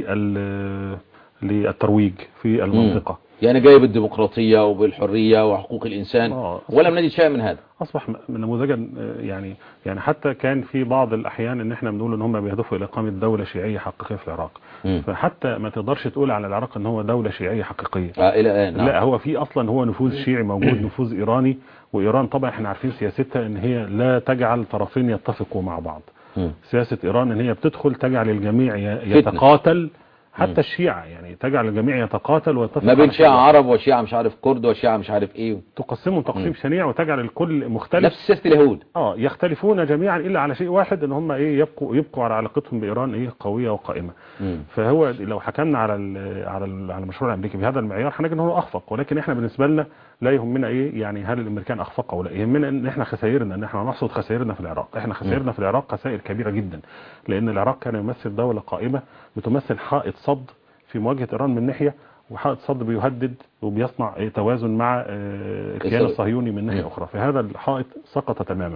لل- للترويج في المنطقة يعني جاي بالديمقراطية وبالحرية وحقوق الإنسان آه. ولم نجد شيء من هذا أصبح م- نموذجا آه، يعني يعني حتى كان في بعض الأحيان إن إحنا بنقول إن هم بيهدفوا إلى إقامة دولة شيعية حقيقية في العراق مم. فحتى ما تقدرش تقول على العراق إن هو دولة شيعية حقيقية آه إلى الآن نعم. لا هو في اصلا هو نفوذ شيعي موجود نفوذ ايراني وايران طبعا احنا عارفين سياستها ان هي لا تجعل طرفين يتفقوا مع بعض مم. سياسة ايران ان هي بتدخل تجعل الجميع ي- فتنة. يتقاتل حتى الشيعة يعني تجعل الجميع يتقاتل ويتفق ما بين على شيعة شيء. عرب وشيعة مش عارف كرد وشيعة مش عارف ايه تقسمهم تقسيم شنيع وتجعل الكل مختلف نفس سياسة اليهود اه يختلفون جميعا الا على شيء واحد ان هم ايه يبقوا يبقوا على علاقتهم بايران ايه قويه وقائمه مم. فهو لو حكمنا على ال على ال على المشروع الامريكي بهذا المعيار هنجد ان هو اخفق ولكن احنا بالنسبه لنا لا يهمنا ايه يعني هل الامريكان اخفقوا او لا يهمنا ان احنا خسائرنا ان احنا نحصد خسائرنا في العراق احنا خسائرنا في العراق خسائر كبيره جدا لان العراق كان يمثل دوله قائمه بتمثل حائط صد في مواجهه ايران من ناحيه وحائط صد بيهدد وبيصنع إيه توازن مع آه، الكيان إسرائيل. الصهيوني من ناحيه اخرى فهذا الحائط سقط تماما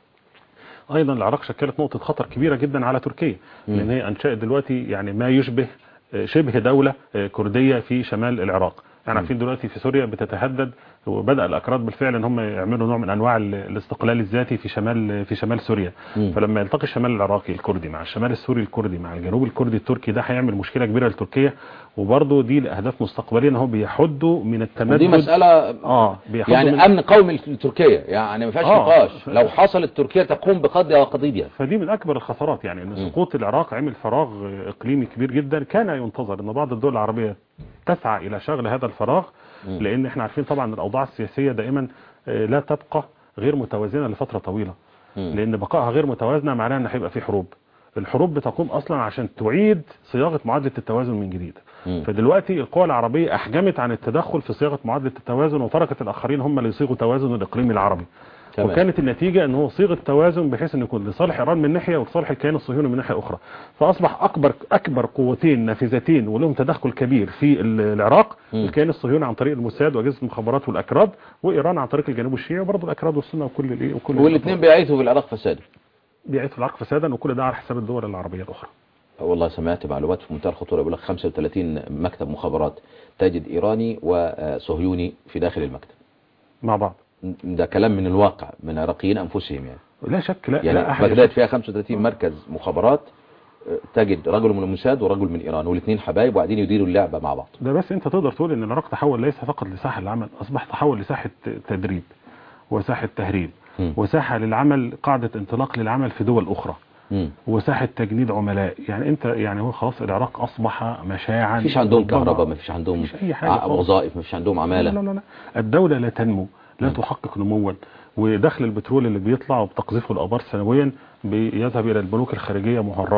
ايضا العراق شكلت نقطه خطر كبيره جدا على تركيا لان هي انشات دلوقتي يعني ما يشبه آه، شبه دوله آه، كرديه في شمال العراق يعني عارفين دلوقتي في سوريا بتتهدد وبدا الاكراد بالفعل ان هم يعملوا نوع من انواع ال- الاستقلال الذاتي في شمال في شمال سوريا مم. فلما يلتقي الشمال العراقي الكردي مع الشمال السوري الكردي مع الجنوب الكردي التركي ده هيعمل مشكله كبيره لتركيا وبرضه دي لاهداف مستقبليه ان هو بيحدوا من التمدد ودي مسألة اه بيحدوا يعني من أمن قومي لتركيا يعني ما فيهاش آه. نقاش لو حصلت تركيا تقوم بقضية وقضية فدي من اكبر الخسارات يعني ان مم. سقوط العراق عمل فراغ اقليمي كبير جدا كان ينتظر ان بعض الدول العربيه تسعى الى شغل هذا الفراغ مم. لان احنا عارفين طبعا الاوضاع السياسيه دائما آه، لا تبقى غير متوازنه لفتره طويله مم. لان بقائها غير متوازنه معناها ان هيبقى في حروب الحروب بتقوم اصلا عشان تعيد صياغه معادله التوازن من جديد مم. فدلوقتي القوى العربيه احجمت عن التدخل في صياغه معادله التوازن وتركت الاخرين هم اللي يصيغوا توازن الاقليمي العربي تمام. وكانت النتيجة ان هو صيغة توازن بحيث ان يكون لصالح ايران من ناحية ولصالح الكيان الصهيوني من ناحية اخرى فاصبح اكبر اكبر قوتين نافذتين ولهم تدخل كبير في ال- العراق مم. الكيان الصهيوني عن طريق الموساد واجهزة المخابرات والاكراد وايران عن طريق الجنوب الشيعي وبرضه الاكراد والسنة وكل الايه وكل والاثنين بيعيثوا في العراق فساد بيعيثوا في العراق فسادا وكل ده على حساب الدول العربية الاخرى والله سمعت معلومات في منتهى الخطورة يقول لك 35 مكتب مخابرات تجد إيراني وصهيوني في داخل المكتب مع بعض ده كلام من الواقع من عراقيين أنفسهم يعني لا شك لا يعني لا أحد بغداد يشك. فيها 35 مركز مخابرات آه، تجد رجل من الموساد ورجل من إيران والاثنين حبايب وقاعدين يديروا اللعبة مع بعض ده بس انت تقدر تقول ان العراق تحول ليس فقط لساحه العمل اصبح تحول لساحه تدريب وساحه تهريب مم. وساحه للعمل قاعده انطلاق للعمل في دول اخرى مم. وساحه تجنيد عملاء يعني انت يعني هو خلاص العراق اصبح مشاعا مفيش عندهم ربما- كهرباء مفيش عندهم مفيش أي حاجة ع- خالص. وظائف مفيش عندهم لا عمالة لا لا لا الدولة لا تنمو لا تحقق نموا ودخل البترول اللي بيطلع وبتقذفه الآبار سنويا بيذهب إلى البنوك الخارجية مهربا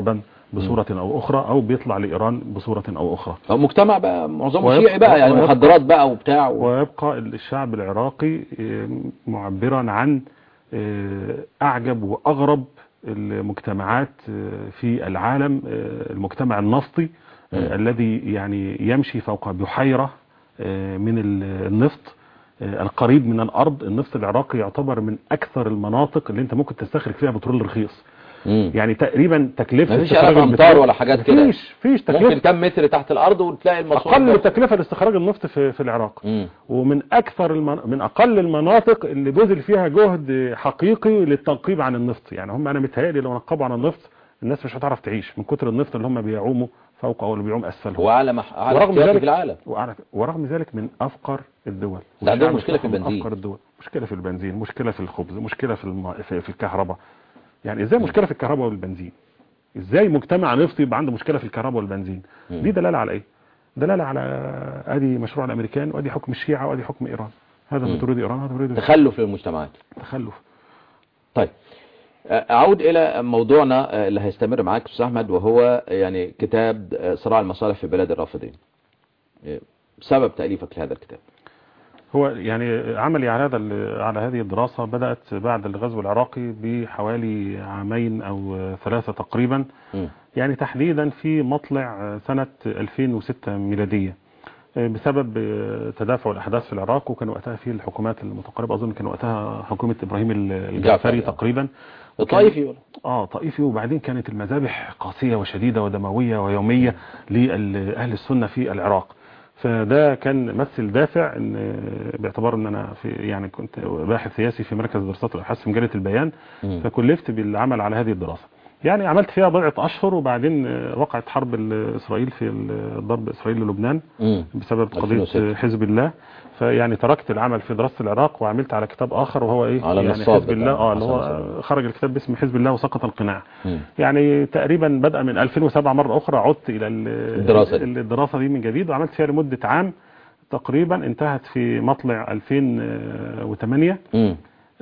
بصورة او اخرى او بيطلع لايران بصورة او اخرى هو مجتمع بقى معظمه ويبقى- شيعي بقى يعني ويبقى- مخدرات بقى وبتاع و... ويبقى الشعب العراقي آه، معبرا عن آه، اعجب واغرب المجتمعات آه، في العالم آه، المجتمع النفطي آه، الذي يعني يمشي فوق بحيرة آه، من ال- النفط آه، القريب من الارض النفط العراقي يعتبر من اكثر المناطق اللي انت ممكن تستخرج فيها بترول رخيص مم. يعني تقريبا تكلفه مفيش استخراج آلاف أمتار البترول- ولا حاجات كده. مفيش فيش ممكن تكلفه كم متر تحت الارض وتلاقي المصروف اقل تكلفه لاستخراج النفط في في العراق مم. ومن اكثر المن... من اقل المناطق اللي بذل فيها جهد حقيقي للتنقيب عن النفط يعني هم انا متهيألي لو نقبوا عن النفط الناس مش هتعرف تعيش من كتر النفط اللي هم بيعوموا فوق او اللي بيعوم اسفلهم هو اعلى مح... اعلى ورغم احتياطي ذلك في العالم وأعرف- ورغم ذلك من افقر الدول ده عندهم والشعب مشكلة في بتاعهم من البنزين. افقر الدول مشكله في البنزين مشكله في الخبز مشكله في الم... في, في الكهرباء يعني ازاي مشكله في الكهرباء والبنزين ازاي مجتمع نفطي يبقى عنده مشكله في الكهرباء والبنزين مم. دي دلاله على ايه دلاله على ادي مشروع الامريكان وادي حكم الشيعه وادي حكم ايران هذا مم. ما تريد ايران هذا ما تريد تخلف للمجتمعات تخلف طيب أعود إلى موضوعنا اللي هيستمر معاك أستاذ أحمد وهو يعني كتاب صراع المصالح في بلاد الرافضين سبب تأليفك لهذا الكتاب هو يعني عملي على هذا ال- على هذه الدراسة بدأت بعد الغزو العراقي بحوالي عامين أو ثلاثة تقريبا مم. يعني تحديدا في مطلع سنة 2006 ميلادية بسبب تدافع الأحداث في العراق وكان وقتها في الحكومات المتقاربة أظن كان وقتها حكومة إبراهيم الجعفري الجعفري. تقريبا الطائفي ولا؟ اه طائفي وبعدين كانت المذابح قاسية وشديدة ودموية ويومية لأهل السنة في العراق فده كان مثل دافع ان باعتبار ان انا في يعني كنت باحث سياسي في مركز دراسات الابحاث في مجله البيان مم. فكلفت بالعمل على هذه الدراسه يعني عملت فيها بضعه اشهر وبعدين وقعت حرب اسرائيل في ضرب اسرائيل للبنان مم. بسبب قضيه 2006. حزب الله فيعني تركت العمل في دراسه العراق وعملت على كتاب اخر وهو ايه على يعني النصاب حزب الله بتاع اه اللي حسن هو نصر. خرج الكتاب باسم حزب الله وسقط القناع مم. يعني تقريبا بدأ من 2007 مرة أخرى عدت إلى ال- الدراسة دي. الدراسة دي من جديد وعملت فيها لمدة عام تقريبا انتهت في مطلع 2008 مم.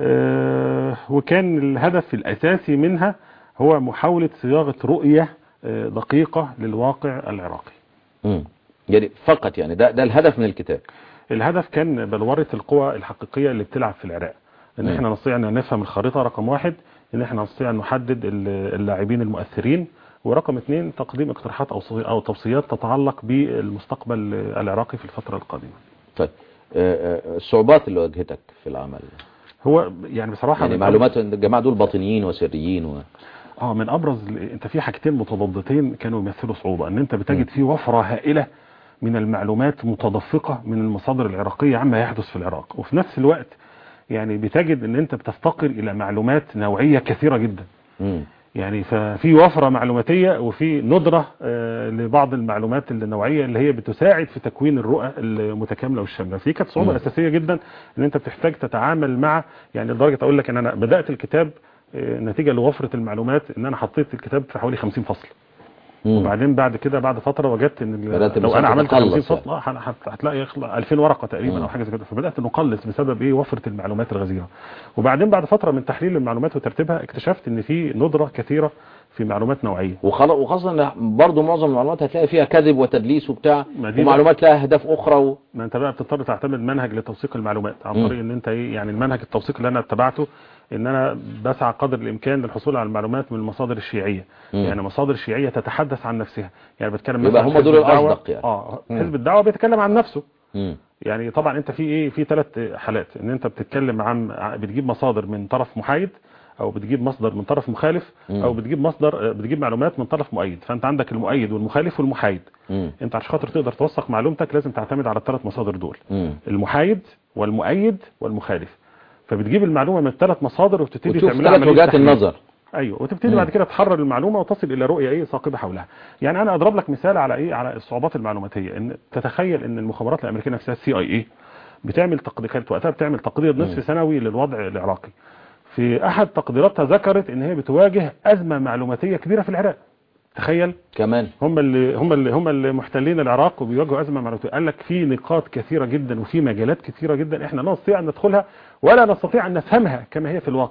آه، وكان الهدف الأساسي منها هو محاولة صياغة رؤية آه، دقيقة للواقع العراقي مم. يعني فقط يعني ده ده الهدف من الكتاب الهدف كان بلورة القوى الحقيقية اللي بتلعب في العراق ان مم. احنا نستطيع ان نفهم الخريطة رقم واحد ان احنا نستطيع ان نحدد ال- اللاعبين المؤثرين ورقم اثنين تقديم اقتراحات او صي- او توصيات تتعلق بالمستقبل العراقي في الفترة القادمة طيب آه، آه، الصعوبات اللي واجهتك في العمل هو يعني بصراحة يعني من معلومات إن الجماعة دول باطنيين وسريين و... اه من ابرز ال- انت في حاجتين متضادتين كانوا يمثلوا صعوبة ان انت بتجد في وفرة هائلة من المعلومات متدفقة من المصادر العراقية عما يحدث في العراق وفي نفس الوقت يعني بتجد ان انت بتفتقر الى معلومات نوعية كثيرة جدا مم. يعني ففي وفرة معلوماتية وفي ندرة آه، لبعض المعلومات النوعية اللي هي بتساعد في تكوين الرؤى المتكاملة والشاملة في كانت صعوبة مم. أساسية جدا ان انت بتحتاج تتعامل مع يعني لدرجة اقول لك ان انا بدأت الكتاب آه، نتيجة لوفرة المعلومات ان انا حطيت الكتاب في حوالي 50 فصل مم. وبعدين بعد كده بعد فترة وجدت ان ال- بدأت لو المسافة انا عملت تقلص 50 فصل يعني. آه، هت- هت- هتلاقي يخلق 2000 ورقة تقريبا مم. او حاجة زي كده فبدأت نقلص بسبب ايه وفرة المعلومات الغزيرة وبعدين بعد فترة من تحليل المعلومات وترتيبها اكتشفت ان في ندرة كثيرة في معلومات نوعية وخلا- وخاصة ان برضه معظم المعلومات هتلاقي فيها كذب وتدليس وبتاع ما دي ومعلومات لها اهداف اخرى و... ما انت بقى بتضطر تعتمد منهج لتوثيق المعلومات عن مم. طريق ان انت ايه يعني المنهج التوثيق اللي انا اتبعته ان انا بسعى قدر الامكان للحصول على المعلومات من المصادر الشيعيه مم. يعني مصادر شيعيه تتحدث عن نفسها يعني بتكلم يبقى مثلا هم حزب دول الدعوة- الأصدق يعني. اه مم. حزب الدعوه بيتكلم عن نفسه مم. يعني طبعا انت في ايه في ثلاث حالات ان انت بتتكلم عن بتجيب مصادر من طرف محايد او بتجيب مصدر من طرف مخالف مم. او بتجيب مصدر بتجيب معلومات من طرف مؤيد فانت عندك المؤيد والمخالف والمحايد مم. انت عشان خاطر تقدر توثق معلومتك لازم تعتمد على الثلاث مصادر دول مم. المحايد والمؤيد والمخالف فبتجيب المعلومه من ثلاث مصادر وبتبتدي وتشوف تعملها ثلاث عملية وجهات تحليل. النظر ايوه وتبتدي مم. بعد كده تحرر المعلومه وتصل الى رؤيه ايه ثاقبه حولها يعني انا اضرب لك مثال على ايه على الصعوبات المعلوماتيه ان تتخيل ان المخابرات الامريكيه نفسها السي اي اي بتعمل تقدير كانت وقتها بتعمل تقدير مم. نصف سنوي للوضع العراقي في احد تقديراتها ذكرت ان هي بتواجه ازمه معلوماتيه كبيره في العراق تخيل كمان هم اللي هم اللي هم اللي محتلين العراق وبيواجهوا ازمه معلوماتيه قال لك في نقاط كثيره جدا وفي مجالات كثيره جدا احنا لا نستطيع ان ندخلها ولا نستطيع ان نفهمها كما هي في الواقع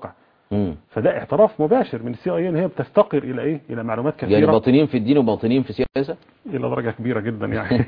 مم. فده اعتراف مباشر من السي اي ان هي بتفتقر الى ايه الى معلومات كثيره يعني باطنين في الدين وباطنين في السياسة الى درجه كبيره جدا يعني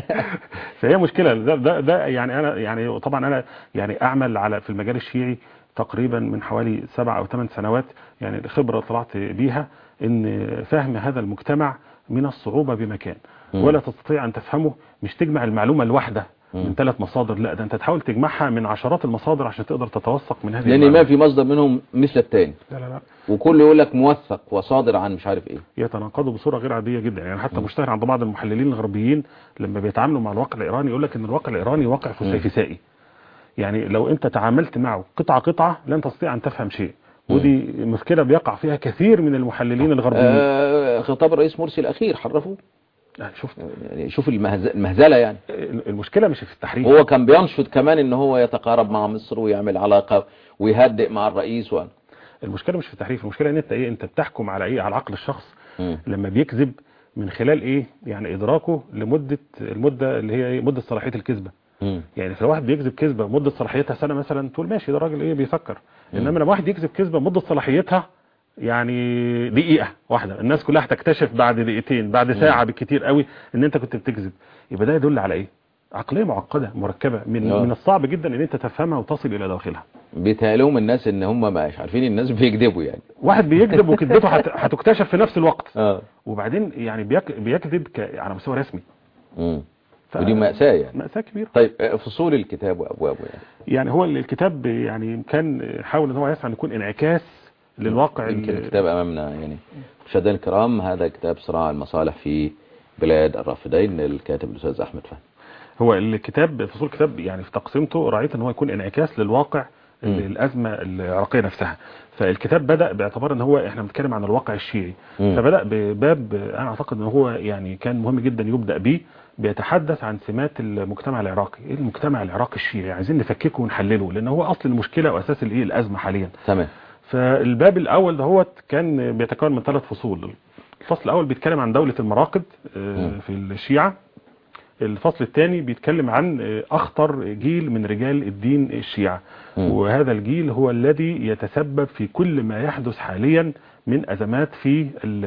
فهي مشكله ده, ده, ده يعني انا يعني طبعا انا يعني اعمل على في المجال الشيعي تقريبا من حوالي سبع او ثمان سنوات يعني الخبره طلعت بيها ان فهم هذا المجتمع من الصعوبه بمكان مم. ولا تستطيع ان تفهمه مش تجمع المعلومه الواحده مم. من ثلاث مصادر لا ده انت تحاول تجمعها من عشرات المصادر عشان تقدر تتوثق من هذه لان ما المعلومات. في مصدر منهم مثل التاني لا لا لا وكل يقول لك موثق وصادر عن مش عارف ايه يتناقضوا بصوره غير عاديه جدا يعني حتى مشتهر عند بعض المحللين الغربيين لما بيتعاملوا مع الواقع الايراني يقول لك ان الواقع الايراني واقع فسيفسائي يعني لو انت تعاملت معه قطعه قطعه لن تستطيع ان تفهم شيء ودي مشكله بيقع فيها كثير من المحللين الغربيين آه خطاب الرئيس مرسي الاخير حرفوه آه شوف يعني شوف المهز- المهزله يعني المشكله مش في التحريف هو كان بينشد كمان ان هو يتقارب مع مصر ويعمل علاقه ويهدئ مع الرئيس و... المشكله مش في التحريف المشكله ان انت ايه انت بتحكم على ايه على عقل الشخص مم. لما بيكذب من خلال ايه يعني ادراكه لمده المده اللي هي ايه مده صلاحيه الكذبه مم. يعني في واحد بيكذب كذبه مده صلاحيتها سنه مثلا تقول ماشي ده راجل ايه بيفكر انما لما واحد يكذب كذبه مده صلاحيتها يعني دقيقه واحده الناس كلها هتكتشف بعد دقيقتين بعد ساعه بالكتير قوي ان انت كنت بتكذب يبقى ده يدل على ايه عقليه معقده مركبه من آه. من الصعب جدا ان انت تفهمها وتصل الى داخلها بيتهيألهم الناس ان هم مش عارفين الناس بيكذبوا يعني واحد بيكذب وكذبته هت- هتكتشف في نفس الوقت اه وبعدين يعني بيك- بيكذب ك- على مستوى رسمي مم. ف- ودي مأساة يعني مأساة كبيرة طيب آه، فصول الكتاب وابوابه يعني يعني هو الكتاب يعني كان حاول ان هو يسعى ان يكون انعكاس للواقع يمكن ال- الكتاب امامنا يعني مشاهدينا الكرام هذا كتاب صراع المصالح في بلاد الرافدين للكاتب الاستاذ احمد فهمي هو الكتاب فصول الكتاب يعني في تقسيمته رأيت ان هو يكون انعكاس للواقع مم. الازمه العراقيه نفسها فالكتاب بدا باعتبار ان هو احنا بنتكلم عن الواقع الشيعي مم. فبدا بباب انا اعتقد ان هو يعني كان مهم جدا يبدا بيه بيتحدث عن سمات المجتمع العراقي ايه المجتمع العراقي الشيعي عايزين نفككه ونحلله لان هو اصل المشكله واساس الايه الازمه حاليا تمام فالباب الاول دهوت كان بيتكون من ثلاث فصول الفصل الاول بيتكلم عن دولة المراقد آه، مم. في الشيعة الفصل الثاني بيتكلم عن آه، اخطر جيل من رجال الدين الشيعة مم. وهذا الجيل هو الذي يتسبب في كل ما يحدث حاليا من ازمات في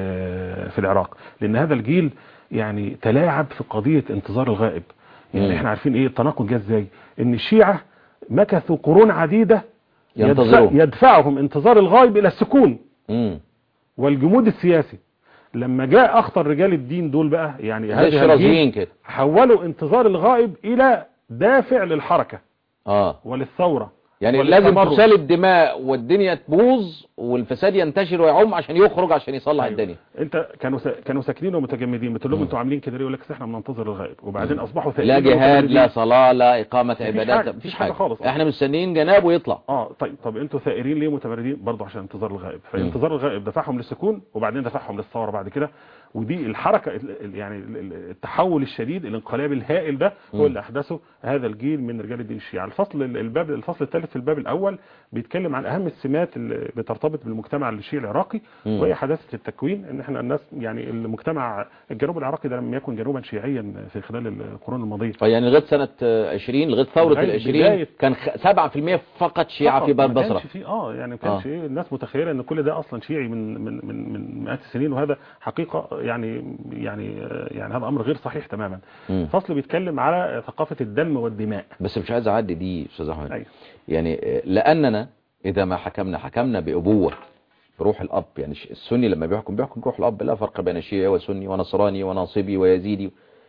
ال- في العراق لان هذا الجيل يعني تلاعب في قضية انتظار الغائب يعني مم. احنا عارفين ايه التناقض جه ازاي ان الشيعة مكثوا قرون عديدة ينتظرون. يدفع يدفعهم انتظار الغائب الى السكون امم والجمود السياسي لما جاء اخطر رجال الدين دول بقى يعني زي هذه الجيل الشرازيين كده حولوا انتظار الغائب الى دافع للحركة اه وللثورة يعني لازم وللتمرد. تسال الدماء والدنيا تبوظ والفساد ينتشر ويعم عشان يخرج عشان يصلح أيوة. الدنيا انت كانوا سا... كانوا ساكنين ومتجمدين بتقول لهم مم. انتوا عاملين كده ليه يقول لك أصل احنا بننتظر الغائب وبعدين اصبحوا لا ثائرين جهاد ومتجمدين. لا صلاة لا إقامة حاجة، عبادات مفيش مفيش حاجة حاجة خالص. احنا مستنيين جناب ويطلع اه طيب طب انتوا ثائرين ليه متمردين برضه عشان انتظار الغائب فانتظار الغائب دفعهم للسكون وبعدين دفعهم للثوره بعد كده ودي الحركه ال- ال- يعني ال- ال- التحول الشديد الانقلاب الهائل ده هو مم. اللي احدثه هذا الجيل من رجال الدين الشيعي الفصل ال- الباب الفصل الثالث في الباب الاول بيتكلم عن اهم السمات اللي بترتبط بالمجتمع الشيعي العراقي مم. وهي حداثه التكوين ان احنا الناس يعني المجتمع الجنوب العراقي ده لم يكن جنوبا شيعيا في خلال القرون الماضيه يعني لغاية سنة آه، 20 لغاية ثورة لغاية العشرين بداية- كان خ- 7% فقط شيعة فقط في ما بصرة كانش في اه يعني ما كانش آه. ايه الناس متخيله ان كل ده اصلا شيعي من من من من مئات السنين وهذا حقيقه يعني يعني آه، يعني هذا امر غير صحيح تماما مم. فصل بيتكلم على ثقافه الدم والدماء بس مش عايز أعدي دي أستاذ أحمد ايوه يعني آه، لأننا إذا ما حكمنا حكمنا بأبوة بروح الأب يعني ش- السني لما بيحكم بيحكم بروح الأب لا فرق بين شيعي وسني ونصراني وناصبي ويزيدي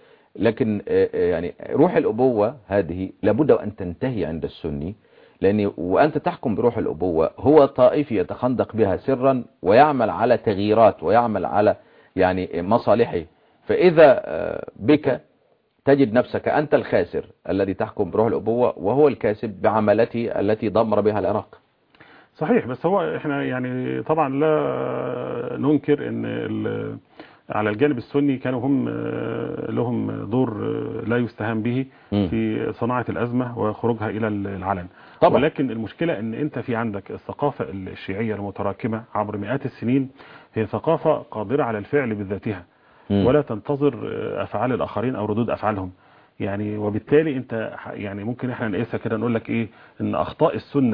لكن آه، آه، يعني روح الأبوة هذه لابد أن تنتهي عند السني لأن وأنت تحكم بروح الأبوة هو طائفي يتخندق بها سرا ويعمل على تغييرات ويعمل على يعني مصالحه فإذا آه، بك تجد نفسك أنت الخاسر الذي تحكم بروح الأبوة وهو الكاسب بعملته التي دمر بها العراق صحيح بس هو احنا يعني طبعا لا ننكر ان ال- على الجانب السني كانوا هم آه، لهم دور آه، لا يستهان به مم. في صناعة الأزمة وخروجها إلى العلن طبعا. ولكن المشكلة ان انت في عندك الثقافة الشيعية المتراكمة عبر مئات السنين هي ثقافة قادرة على الفعل بذاتها مم. ولا تنتظر آه، أفعال الآخرين أو ردود أفعالهم يعني وبالتالي انت ح- يعني ممكن احنا نقيسها كده نقول لك ايه ان اخطاء السنة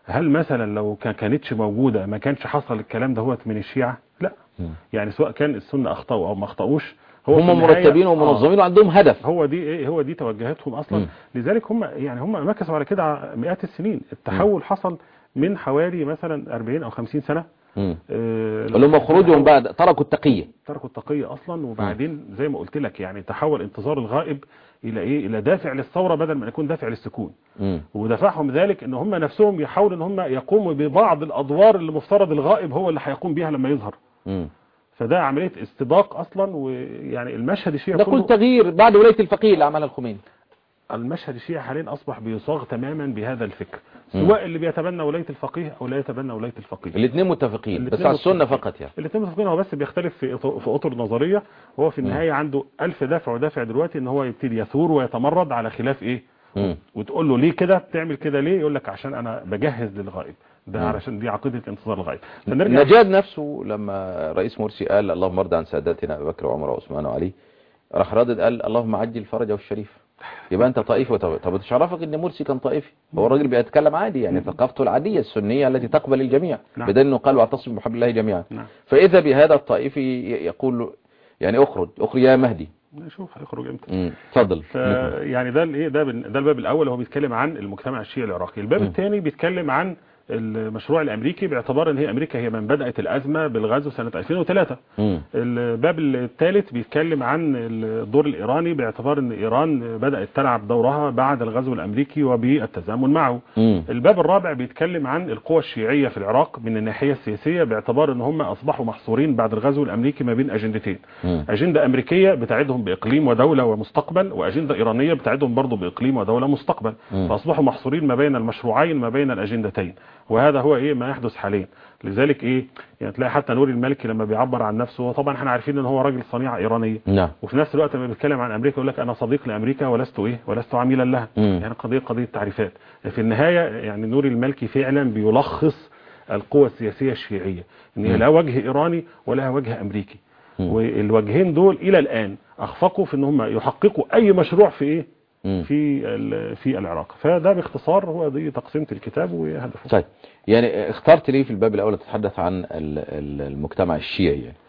هل مثلا لو كان كانتش موجودة ما كانش حصل الكلام ده من الشيعة لا مم. يعني سواء كان السنة اخطأوا او ما اخطأوش هو في هم النهاية- مرتبين آه. ومنظمين وعندهم هدف هو دي ايه هو دي توجهاتهم اصلا مم. لذلك هم يعني هم مكثوا على كده ع- مئات السنين التحول حصل من حوالي مثلا 40 او 50 سنه مم. آه، اللي هم خروجهم بعد تركوا التقية تركوا التقيه اصلا وبعدين زي ما قلت لك يعني تحول انتظار الغائب الى ايه الى دافع للثوره بدل ما يكون دافع للسكون مم. ودفعهم ذلك ان هم نفسهم يحاولوا ان هم يقوموا ببعض الادوار اللي مفترض الغائب هو اللي هيقوم بيها لما يظهر مم. فده عمليه استباق اصلا ويعني المشهد الشيعي نقول كله تغيير بعد ولاية الفقيه اللي عملها الخميني المشهد الشيعي حاليا اصبح بيصاغ تماما بهذا الفكر مم. سواء اللي بيتبنى ولايه الفقيه او لا يتبنى ولايه الفقيه الاثنين متفقين بس الاتنين على السنة متفقين. فقط يعني الاثنين متفقين هو بس بيختلف في إط- في اطر نظريه هو في النهايه عنده ألف دافع ودافع دلوقتي ان هو يبتدي يثور ويتمرد على خلاف ايه مم. وتقول له ليه كده بتعمل كده ليه يقول لك عشان انا بجهز للغائب ده مم. علشان دي عقيده انتظار الغائب فنرجع نجاد نفسه لما رئيس مرسي قال اللهم ارضى عن ساداتنا ابي بكر وعمر وعثمان وعلي راح رادد قال اللهم عجل فرجه الشريف يبقى انت طائفي وطب طب مش عرفك ان مرسي كان طائفي هو الراجل بيتكلم عادي يعني ثقافته العاديه السنيه التي تقبل الجميع نعم. بدل انه قال واعتصموا بحبل الله جميعا نعم فاذا بهذا الطائفي ي- يقول له يعني اخرج اخرج يا مهدي نشوف هيخرج امتى مم. اتفضل ف يعني ده الايه ده بال- ده الباب الاول هو بيتكلم عن المجتمع الشيعي العراقي الباب مم. الثاني بيتكلم عن المشروع الامريكي باعتبار ان هي امريكا هي من بدات الازمه بالغزو سنه 2003 مم. الباب الثالث بيتكلم عن الدور الايراني باعتبار ان ايران بدات تلعب دورها بعد الغزو الامريكي وبالتزامن معه مم. الباب الرابع بيتكلم عن القوى الشيعيه في العراق من الناحيه السياسيه باعتبار ان هم اصبحوا محصورين بعد الغزو الامريكي ما بين اجندتين مم. أجندة أمريكية بتعدهم بإقليم ودولة ومستقبل وأجندة إيرانية بتعدهم برضو بإقليم ودولة ومستقبل مم. فأصبحوا محصورين ما بين المشروعين ما بين الأجندتين وهذا هو إيه ما يحدث حاليا لذلك إيه يعني تلاقي حتى نوري المالكي لما بيعبر عن نفسه وطبعا احنا عارفين ان هو راجل صنيعة إيرانية نعم وفي نفس الوقت لما بيتكلم عن امريكا يقول لك انا صديق لامريكا ولست ايه ولست عميلا لها مم. يعني قضيه قضيه تعريفات في النهايه يعني نوري المالكي فعلا بيلخص القوى السياسيه الشيعيه ان هي مم. لا وجه ايراني ولا وجه امريكي مم. والوجهين دول الى الان اخفقوا في ان هم يحققوا اي مشروع في ايه مم. في ال- في العراق فده باختصار هو دي تقسيمه الكتاب وهدفه طيب يعني اخترت ليه في الباب الاول تتحدث عن ال- ال- المجتمع الشيعي يعني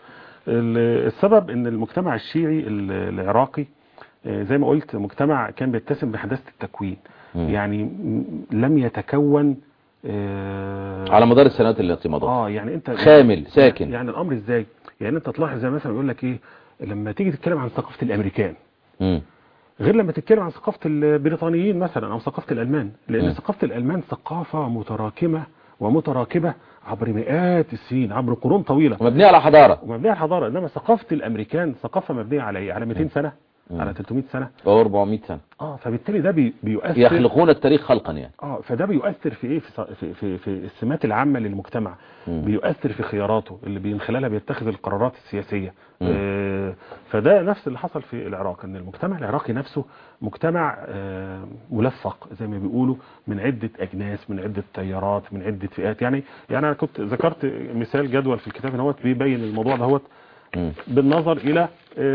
ال- السبب ان المجتمع الشيعي ال- العراقي آه، زي ما قلت مجتمع كان بيتسم بحداثه التكوين مم. يعني م- لم يتكون آه، على مدار السنوات التي مضت اه يعني انت خامل ساكن يعني الامر ازاي يعني انت تلاحظ زي مثلا يقول لك ايه لما تيجي تتكلم عن ثقافه الامريكان مم. غير لما تتكلم عن ثقافه البريطانيين مثلا او ثقافه الالمان لان مم. ثقافه الالمان ثقافه متراكمه ومتراكبه عبر مئات السنين عبر قرون طويله مبنية على حضارة ومبنيه على الحضاره انما ثقافه الامريكان ثقافه مبنيه على ايه على 200 سنه مم. على 300 سنه أو 400 سنة اه فبالتالي ده بي بيؤثر يخلقون التاريخ خلقا يعني اه فده بيؤثر في ايه في ص- في في, في السمات العامه للمجتمع مم. بيؤثر في خياراته اللي من خلالها بيتخذ القرارات السياسيه مم. آه فده نفس اللي حصل في العراق ان المجتمع العراقي نفسه مجتمع آه ملفق زي ما بيقولوا من عده اجناس من عده تيارات من عده فئات يعني يعني انا كنت ذكرت مثال جدول في الكتاب هنا بيبين الموضوع دهوت مم. بالنظر الى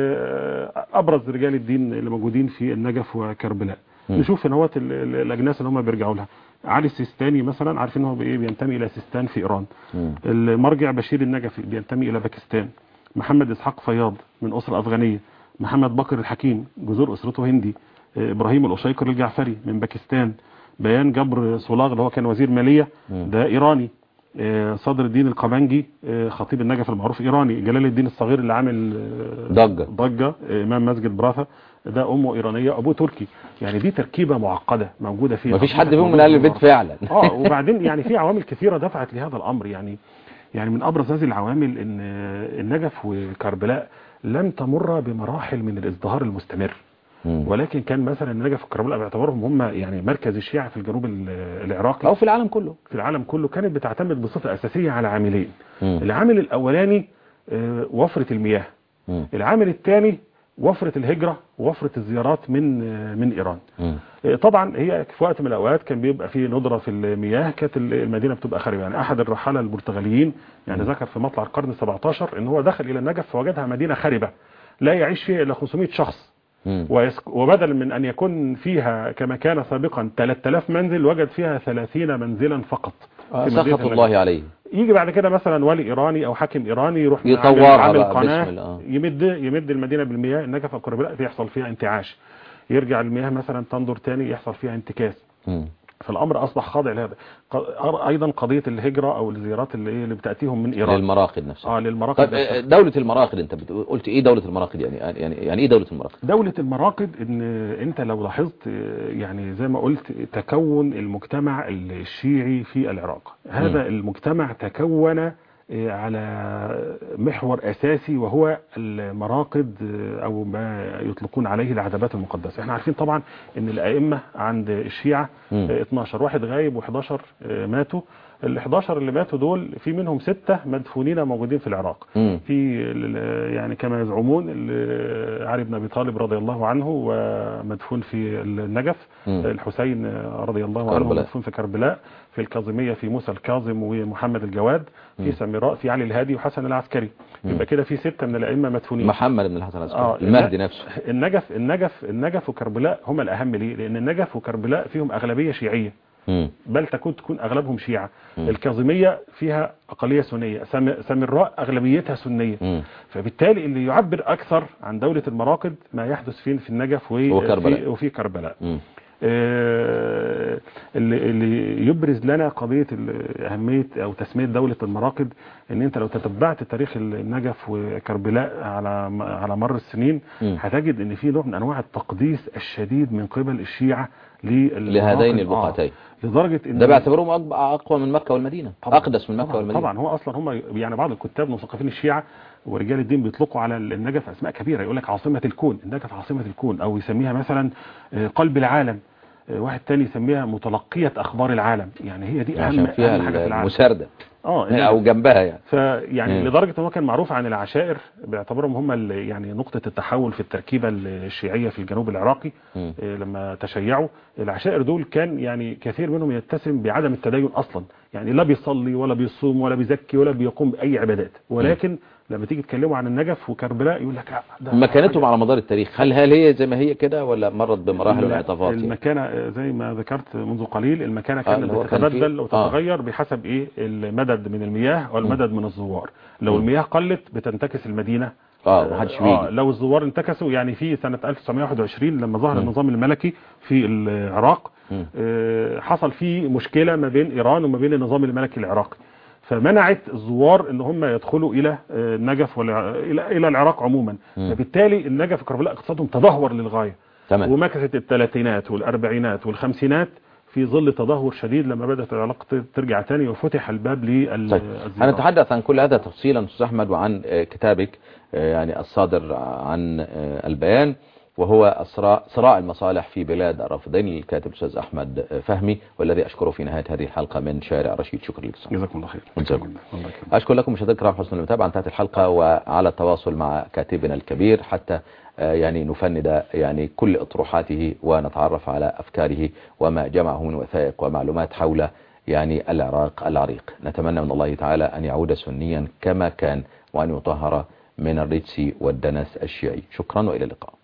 آه، ابرز رجال الدين اللي موجودين في النجف وكربلاء مم. نشوف ان هو الاجناس اللي هم بيرجعوا لها علي السيستاني مثلا عارفين هو بايه بينتمي الى سيستان في ايران مم. المرجع بشير النجفي بينتمي الى باكستان محمد اسحاق فياض من اسره افغانيه محمد بكر الحكيم جذور اسرته هندي آه، ابراهيم الاشيقر الجعفري من باكستان بيان جبر صولاغ اللي هو كان وزير ماليه مم. ده ايراني آه، صدر الدين القبنجي آه، خطيب النجف المعروف ايراني جلال الدين الصغير اللي عامل آه، ضجة. ضجه آه، امام مسجد براثا ده امه ايرانيه ابوه تركي يعني دي تركيبه معقده موجوده فيها مفيش حد فيهم من اهل البيت فعلا اه وبعدين يعني في عوامل كثيره دفعت لهذا الامر يعني يعني من ابرز هذه العوامل ان النجف وكربلاء لم تمر بمراحل من الازدهار المستمر مم. ولكن كان مثلا النجف وكربلاء باعتبارهم هم يعني مركز الشيعة في الجنوب ال- العراقي أو في العالم كله في العالم كله كانت بتعتمد بصفه اساسيه على عاملين مم. العامل الاولاني آه، وفره المياه مم. العامل الثاني وفره الهجره ووفره الزيارات من آه، من ايران مم. طبعا هي في وقت من الاوقات كان بيبقى في ندره في المياه كانت المدينه بتبقى خاربه يعني احد الرحاله البرتغاليين يعني ذكر في مطلع القرن 17 ان هو دخل الى النجف فوجدها مدينه خاربه لا يعيش فيها الا 500 شخص مم. ويسك- وبدل من أن يكون فيها كما كان سابقا 3000 منزل وجد فيها 30 منزلا فقط آه، في مدينة سخط النجف. الله عليه يجي بعد كده مثلا ولي ايراني او حاكم ايراني يروح من يطورها عامل- عامل بقى قناه باسم ال- آه. يمد يمد المدينه بالمياه النجف او كربلاء يحصل فيها انتعاش يرجع المياه مثلا تندر تاني يحصل فيها انتكاس مم. فالامر اصبح خاضع لهذا ق- ايضا قضيه الهجره او الزيارات اللي إيه اللي بتاتيهم من ايران للمراقد نفسها اه للمراقد طيب نفسها. آه، دولة المراقد انت بتقول- قلت ايه دولة المراقد يعني يعني يعني ايه دولة المراقد دولة المراقد ان انت لو لاحظت آه، يعني زي ما قلت تكون المجتمع الشيعي في العراق هذا مم. المجتمع تكون آه، على محور اساسي وهو المراقد آه، او ما يطلقون عليه العتبات المقدسة احنا عارفين طبعا ان الائمة عند الشيعة مم. آه، 12 واحد غايب و11 ماتوا ال 11 اللي ماتوا دول في منهم ستة مدفونين موجودين في العراق مم. في ال- يعني كما يزعمون ال- علي بن ابي طالب رضي الله عنه ومدفون في النجف مم. الحسين رضي الله عنه كربلاء. مدفون في كربلاء في الكاظميه في موسى الكاظم ومحمد الجواد في سامراء في علي الهادي وحسن العسكري يبقى كده في سته من الائمه مدفونين محمد بن الحسن العسكري آه، المهدي الن- نفسه النجف النجف النجف وكربلاء هم الاهم ليه لان النجف وكربلاء فيهم اغلبيه شيعيه مم. بل تكون تكون اغلبهم شيعه مم. الكاظميه فيها اقليه سنيه سام- سامراء اغلبيتها سنيه مم. فبالتالي اللي يعبر اكثر عن دولة المراقد ما يحدث فين في النجف وفي وكربلاء. وفي كربلاء مم. آه، اللي, اللي يبرز لنا قضية ال- أهمية أو تسمية دولة المراقد إن أنت لو تتبعت تاريخ النجف وكربلاء على م- على مر السنين مم. هتجد إن في نوع من أنواع التقديس الشديد من قبل الشيعة للمراقد. لهذين آه، البقعتين لدرجة إن ده بيعتبروهم أقب- اقوى من مكة والمدينة طبعا اقدس من مكة طبعا, والمدينة طبعا هو اصلا هم يعني بعض الكتاب مثقفين الشيعة ورجال الدين بيطلقوا على النجف اسماء كبيره يقول لك عاصمه الكون النجف عاصمه الكون او يسميها مثلا آه، قلب العالم آه، واحد تاني يسميها متلقيه اخبار العالم يعني هي دي اهم عشان فيها اهم حاجه في العالم المساردة اه او النجف. جنبها يعني فيعني مم. لدرجه ان هو كان معروف عن العشائر باعتبارهم هم ال- يعني نقطه التحول في التركيبه الشيعيه في الجنوب العراقي مم. آه، لما تشيعوا العشائر دول كان يعني كثير منهم يتسم بعدم التدين اصلا يعني لا بيصلي ولا بيصوم ولا بيزكي ولا بيقوم باي عبادات ولكن لما تيجي تكلموا عن النجف وكربلاء يقول لك آه، ده مكانتهم على مدار التاريخ هل هل هي زي ما هي كده ولا مرت بمراحل لا، وانعطافات يعني؟ المكانه آه، زي ما ذكرت منذ قليل المكانه آه، كانت اللي هو كان بتتبدل فيه- وتتغير بحسب ايه المدد من المياه والمدد من الزوار لو مم. المياه قلت بتنتكس المدينه اه محدش آه بيجي لو الزوار انتكسوا يعني في سنة 1921 لما ظهر مم. النظام الملكي في العراق مم. آه، حصل فيه مشكلة ما بين إيران وما بين النظام الملكي العراقي فمنعت الزوار ان هم يدخلوا الى آه، النجف ولا الى الى العراق عموما مم. فبالتالي النجف وكربلاء اقتصادهم تدهور للغايه تمام ومكثت الثلاثينات والاربعينات والخمسينات في ظل تدهور شديد لما بدات العلاقه ترجع تاني وفتح الباب طيب للزيارات هنتحدث عن كل هذا تفصيلا استاذ احمد وعن آه، كتابك آه، يعني الصادر عن آه، البيان وهو صراع, صراع المصالح في بلاد الرافضين للكاتب الاستاذ احمد آه، فهمي والذي اشكره في نهايه هذه الحلقه من شارع رشيد شكرا لك أستاذ. جزاكم الله خير جزاكم. الله يكرمك. أشكر لكم مشاهدينا الكرام حسن المتابعة انتهت الحلقة وعلى التواصل مع كاتبنا الكبير حتى آه، يعني نفند يعني كل أطروحاته ونتعرف على أفكاره وما جمعه من وثائق ومعلومات حول يعني العراق العريق نتمنى من الله تعالى أن يعود سنيا كما كان وأن يطهر من الرجس والدنس الشيعي شكرا وإلى اللقاء